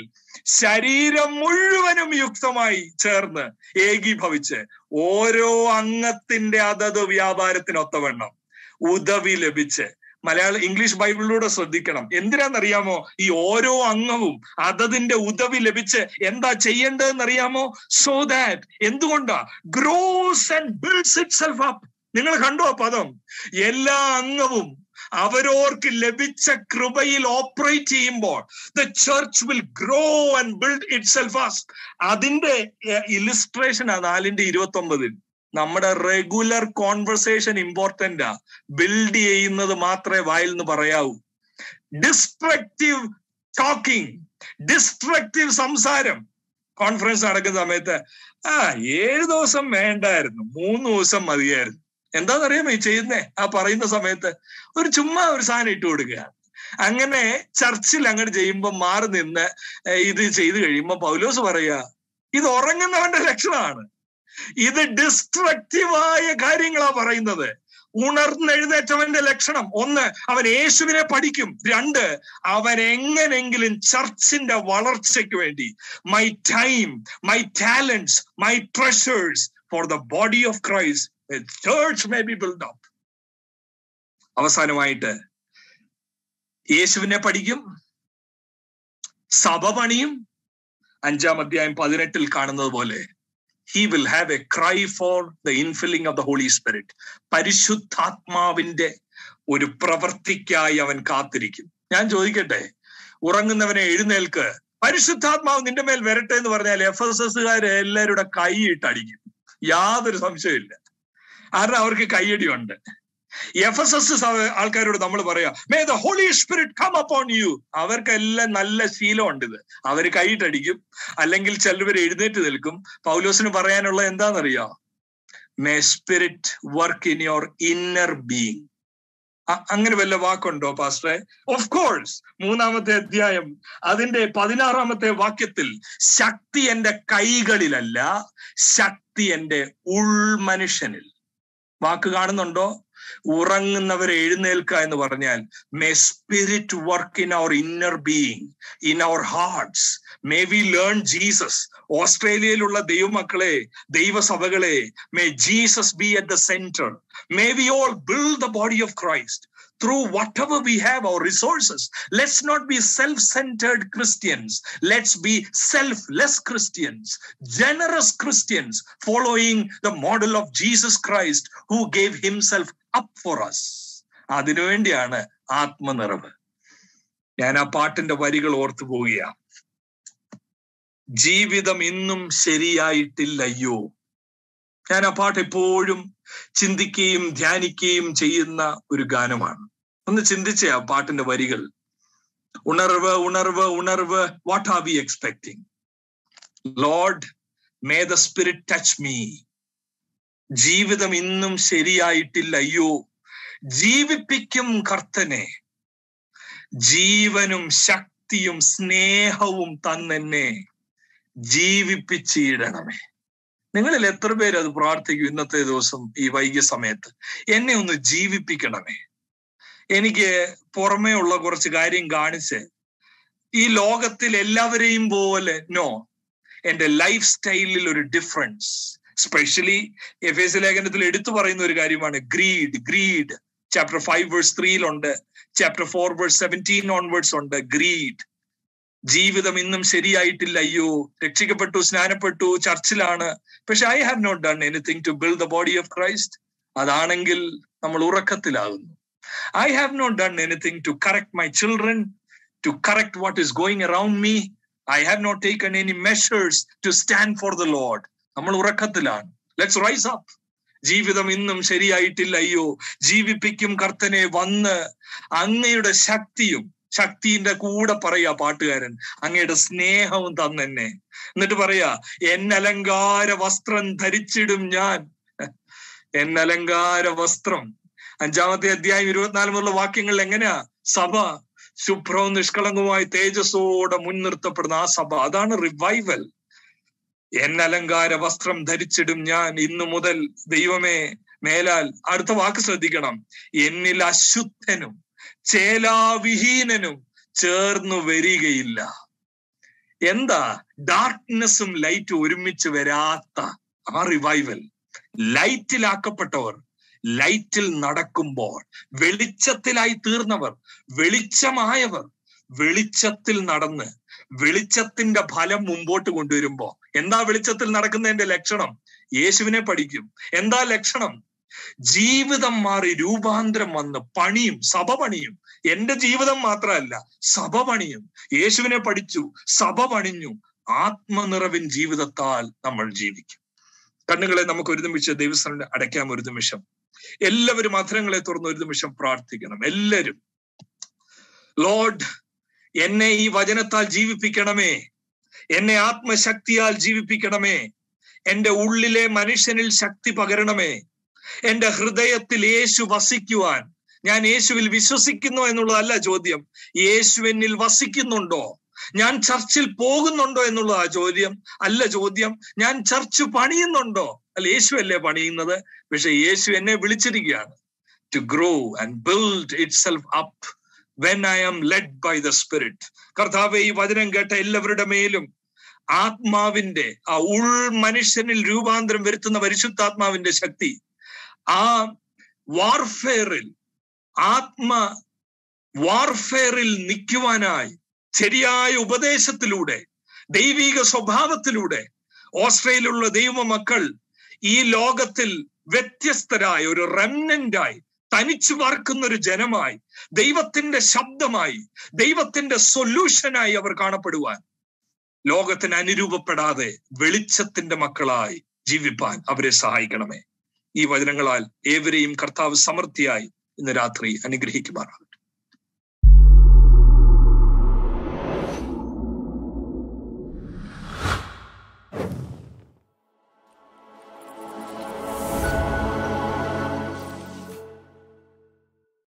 ശരീരം മുഴുവനും യുക്തമായി ചേർന്ന് ഏകീഭവിച്ച് ഓരോ അംഗത്തിന്റെ അതത് വ്യാപാരത്തിനൊത്തവണ്ണം ഉദവി ലഭിച്ച് മലയാളം ഇംഗ്ലീഷ് ബൈബിളിലൂടെ ശ്രദ്ധിക്കണം എന്തിനാണെന്നറിയാമോ ഈ ഓരോ അംഗവും അതതിന്റെ ഉദവി ലഭിച്ച് എന്താ ചെയ്യേണ്ടതെന്ന് അറിയാമോ സോ ദാറ്റ് എന്തുകൊണ്ടാ grows and builds itself up നിങ്ങൾ കണ്ടോ ആ പദം എല്ലാ അംഗവും അവരോർക്ക് ലഭിച്ച കൃപയിൽ ഓപ്പറേറ്റ് ചെയ്യുമ്പോൾ the church will grow and build itself അതിന്റെ ഇലിസ്ട്രേഷൻ ആ നാലിന്റെ ഇരുപത്തി ഒമ്പതിൽ നമ്മുടെ റെഗുലർ കോൺവെർസേഷൻ ഇമ്പോർട്ടന്റാ ബിൽഡ് ചെയ്യുന്നത് മാത്രമേ വായിൽ നിന്ന് പറയാവൂ ഡിസ്ട്രക്റ്റീവ് ടോക്കിംഗ് ഡിസ്ട്രക്റ്റീവ് സംസാരം കോൺഫറൻസ് നടക്കുന്ന സമയത്ത് ആ ഏഴ് ദിവസം വേണ്ടായിരുന്നു മൂന്ന് ദിവസം മതിയായിരുന്നു എന്താണെന്നറിയാമോ ഈ ചെയ്യുന്നേ ആ പറയുന്ന സമയത്ത് ഒരു ചുമ്മാ ഒരു സാധനം ഇട്ട് കൊടുക്കുക അങ്ങനെ ചർച്ചിൽ അങ്ങോട്ട് ചെയ്യുമ്പോൾ മാറി നിന്ന് ഇത് ചെയ്തു കഴിയുമ്പോൾ പൗലോസ് പറയുക ഇത് ഉറങ്ങുന്നവന്റെ ലക്ഷണമാണ് ഇത് ഡിസ്ട്രക്റ്റീവായ കാര്യങ്ങളാ പറയുന്നത് ഉണർന്നെഴുന്നേറ്റവന്റെ ലക്ഷണം ഒന്ന് അവൻ യേശുവിനെ പഠിക്കും രണ്ട് അവൻ എങ്ങനെങ്കിലും ചർച്ചിന്റെ വളർച്ചയ്ക്ക് വേണ്ടി my time my talents my treasures for the body of Christ church may be build up അവസാനമായിട്ട് യേശുവിനെ പഠിക്കും സഭ പണിയും അഞ്ചാം അധ്യായം പതിനെട്ടിൽ കാണുന്നത് പോലെ he will have a cry for the infilling of the Holy Spirit പരിശുദ്ധാത്മാവിന്റെ ഒരു പ്രവൃത്തിക്കായി അവൻ കാത്തിരിക്കും ഞാൻ ചോദിക്കട്ടെ ഉറങ്ങുന്നവനെ എഴുന്നേൽക്ക് പരിശുദ്ധാത്മാവ് നിന്റെ മേൽ വരട്ടെ എന്ന് പറഞ്ഞാൽ എഫ് എസ് എസ്സുകാര് എല്ലാവരുടെ കൈയിട്ടടിക്കും യാതൊരു സംശയമില്ല കാരണം അവർക്ക് കൈയടിയുണ്ട് എഫ് എസ് എസ് ആൾക്കാരോട് നമ്മൾ പറയാ may the Holy Spirit come upon you അവർക്കെല്ലാം നല്ല ശീലമുണ്ട് ഇത് അവർ കൈയിട്ടടിക്കും അല്ലെങ്കിൽ ചിലവർ എഴുന്നേറ്റ് നിൽക്കും പൗലോസിന് പറയാനുള്ള എന്താണെന്നറിയോ may spirit work in your inner being അങ്ങനെ വല്ല വാക്കുണ്ടോ പാസ്റ്ററെ ഓഫ് കോഴ്സ് മൂന്നാമത്തെ അധ്യായം അതിന്റെ പതിനാറാമത്തെ വാക്യത്തിൽ ശക്തി എന്റെ കൈകളിലല്ല ശക്തി എന്റെ ഉൾമനുഷ്യനിൽ വാക്ക് കാണുന്നുണ്ടോ ഉറങ്ങുന്നവരെ എഴുന്നേൽക്കുക എന്ന് പറഞ്ഞാൽ may spirit work in our inner being in our hearts may we learn Jesus ഓസ്ട്രേലിയയിലുള്ള ദൈവമക്കളെ ദൈവസഭകളെ may Jesus be at the centre may we all build the body of Christ through whatever we have, our resources. Let's not be self centered Christians. Let's be selfless Christians, generous Christians, following the model of Jesus Christ who gave himself up for us. അതിനുവേണ്ടിയാണ് ആത്മനിറവ് ഞാൻ ആ പാട്ടിന്റെ വരികൾ ഓർത്തു പോവുകയാണ് ജീവിതം ഇന്നും ശരിയായിട്ടില്ലയ്യോ ഞാൻ ആ പാട്ട് എപ്പോഴും ചിന്തിക്കുകയും ധ്യാനിക്കുകയും ചെയ്യുന്ന ഒരു ഗാനമാണ് ഒന്ന് ചിന്തിച്ചേ ആ പാട്ടിന്റെ വരികൾ ഉണർവ് ഉണർവ് ഉണർവ് what are we expecting Lord may the spirit touch me ജീവിതം ഇന്നും ശരിയായിട്ടില്ല അയ്യോ ജീവിപ്പിക്കും കർത്തനെ ജീവനും ശക്തിയും സ്നേഹവും തന്നെ ജീവിപ്പിച്ചിടണമേ നിങ്ങളിൽ എത്ര പേര് അത് പ്രാർത്ഥിക്കും ഇന്നത്തെ ദിവസം ഈ വൈകിയ സമയത്ത് എന്നെ ഒന്ന് ജീവിപ്പിക്കണമേ എനിക്ക് പുറമേ ഉള്ള കുറച്ച് കാര്യം കാണിച്ച് ഈ ലോകത്തിൽ എല്ലാവരെയും പോലെ നോ എന്റെ ലൈഫ് സ്റ്റൈലിൽ ഒരു ഡിഫറൻസ് സ്പെഷ്യലി എഫ് എസ് ലേഖനത്തിൽ എടുത്തു പറയുന്ന ഒരു കാര്യമാണ് greed greed chapter five verse ത്രീയിലുണ്ട് chapter four verse seventeen onwards ഉണ്ട് ഗ്രീഡ് ജീവിതം ഇന്നും ശരിയായിട്ടില്ല അയ്യോ രക്ഷിക്കപ്പെട്ടു സ്നാനപ്പെട്ടു ചർച്ചിലാണ് പക്ഷെ I have not done anything to build the body of Christ അതാണെങ്കിൽ നമ്മൾ ഉറക്കത്തിലാകുന്നു I have not done anything to correct my children to correct what is going around me I have not taken any measures to stand for the Lord നമ്മൾ ഉറക്കത്തിലാണ് let's rise up ജീവിതം ഇന്നും ശരിയായിട്ടില്ല അയ്യോ ജീവിപ്പിക്കും കർത്തനെ വന്ന് അങ്ങയുടെ ശക്തിയും ശക്തിന്റെ കൂടെ പറയാ പാട്ടുകാരൻ അങ്ങയുടെ സ്നേഹവും തന്നെ എന്നിട്ട് പറയാ എന്നലങ്കാര വസ്ത്രം ധരിച്ചിടും ഞാൻ എന്നലങ്കാര വസ്ത്രം അഞ്ചാമത്തെ അധ്യായം ഇരുപത്തിനാല് മുതലുള്ള വാക്യങ്ങളിൽ എങ്ങനെയാ സഭ ശുഭ്രവും നിഷ്കളങ്കവുമായി തേജസ്സോടെ മുൻനിർത്തപ്പെടുന്ന ആ സഭ അതാണ് റിവൈവൽ എന്നലങ്കാര വസ്ത്രം ധരിച്ചിടും ഞാൻ ഇന്നു മുതൽ ദൈവമേ മേലാൽ അടുത്ത വാക്ക് ശ്രദ്ധിക്കണം എന്നിൽ അശുദ്ധനും ചേലാവിഹീനനും ചേർന്നു വരികയില്ല എന്താ ഡാർക്ക്നെസ്സും ലൈറ്റും ഒരുമിച്ച് വരാത്ത ആ റിവൈവൽ ലൈറ്റിലാക്കപ്പെട്ടവർ ലൈറ്റിൽ നടക്കുമ്പോൾ വെളിച്ചത്തിലായി തീർന്നവർ വെളിച്ചമായവർ വെളിച്ചത്തിൽ നടന്ന് വെളിച്ചത്തിന്റെ ഫലം മുമ്പോട്ട് കൊണ്ടുവരുമ്പോ എന്താ വെളിച്ചത്തിൽ നടക്കുന്നതിന്റെ ലക്ഷണം യേശുവിനെ പഠിക്കും എന്താ ലക്ഷണം ജീവിതം മാറി രൂപാന്തരം വന്ന് പണിയും സഭ പണിയും എന്റെ ജീവിതം മാത്രമല്ല സഭ പണിയും യേശുവിനെ പഠിച്ചു സഭ പണിഞ്ഞു ആത്മനിറവിൻ ജീവിതത്താൽ നമ്മൾ ജീവിക്കും കണ്ണുകളെ നമുക്ക് ഒരു നിമിഷം ദൈവസ്ഥനെ അടയ്ക്കാം ഒരു നിമിഷം എല്ലാവരും അധരങ്ങളെ തുറന്ന് ഒരു നിമിഷം പ്രാർത്ഥിക്കണം എല്ലാവരും ലോർഡ് എന്നെ ഈ വചനത്താൽ ജീവിപ്പിക്കണമേ എന്നെ ആത്മശക്തിയാൽ ജീവിപ്പിക്കണമേ എന്റെ ഉള്ളിലെ മനുഷ്യനിൽ ശക്തി പകരണമേ എന്റെ ഹൃദയത്തിൽ യേശു വസിക്കുവാൻ ഞാൻ യേശുവിൽ വിശ്വസിക്കുന്നു എന്നുള്ളതല്ല ചോദ്യം യേശു എന്നിൽ വസിക്കുന്നുണ്ടോ ഞാൻ ചർച്ചിൽ പോകുന്നുണ്ടോ എന്നുള്ളതാ ചോദ്യം അല്ല ചോദ്യം ഞാൻ ചർച്ച് പണിയുന്നുണ്ടോ അല്ല യേശു അല്ലേ പണിയുന്നത് പക്ഷെ യേശു എന്നെ വിളിച്ചിരിക്കുകയാണ് to grow and build itself up when I am led by the spirit കർത്താവ് ഈ വചനം കേട്ട എല്ലാവരുടെ മേലും ആത്മാവിന്റെ ആ ഉൾ മനുഷ്യനിൽ രൂപാന്തരം വരുത്തുന്ന പരിശുദ്ധാത്മാവിന്റെ ശക്തി ആ വാർഫെയറിൽ ആത്മ വാർഫെയറിൽ നിൽക്കുവാനായി ശരിയായ ഉപദേശത്തിലൂടെ ദൈവിക സ്വഭാവത്തിലൂടെ ഓസ്ട്രേലിയയിലുള്ള ദൈവ മക്കൾ ഈ ലോകത്തിൽ വ്യത്യസ്തരായ ഒരു റെമനന്റായി തനിച്ചു പാർക്കുന്ന ഒരു ജനമായി ദൈവത്തിന്റെ ശബ്ദമായി ദൈവത്തിന്റെ സൊല്യൂഷനായി അവർ കാണപ്പെടുവാൻ ലോകത്തിന് അനുരൂപപ്പെടാതെ വെളിച്ചത്തിന്റെ മക്കളായി ജീവിപ്പാൻ അവരെ സഹായിക്കണമേ ഈ വചനങ്ങളാൽ ഏവരെയും കർത്താവ് സമൃദ്ധിയായി ഇന്ന് രാത്രി അനുഗ്രഹിക്കുമാറാണ്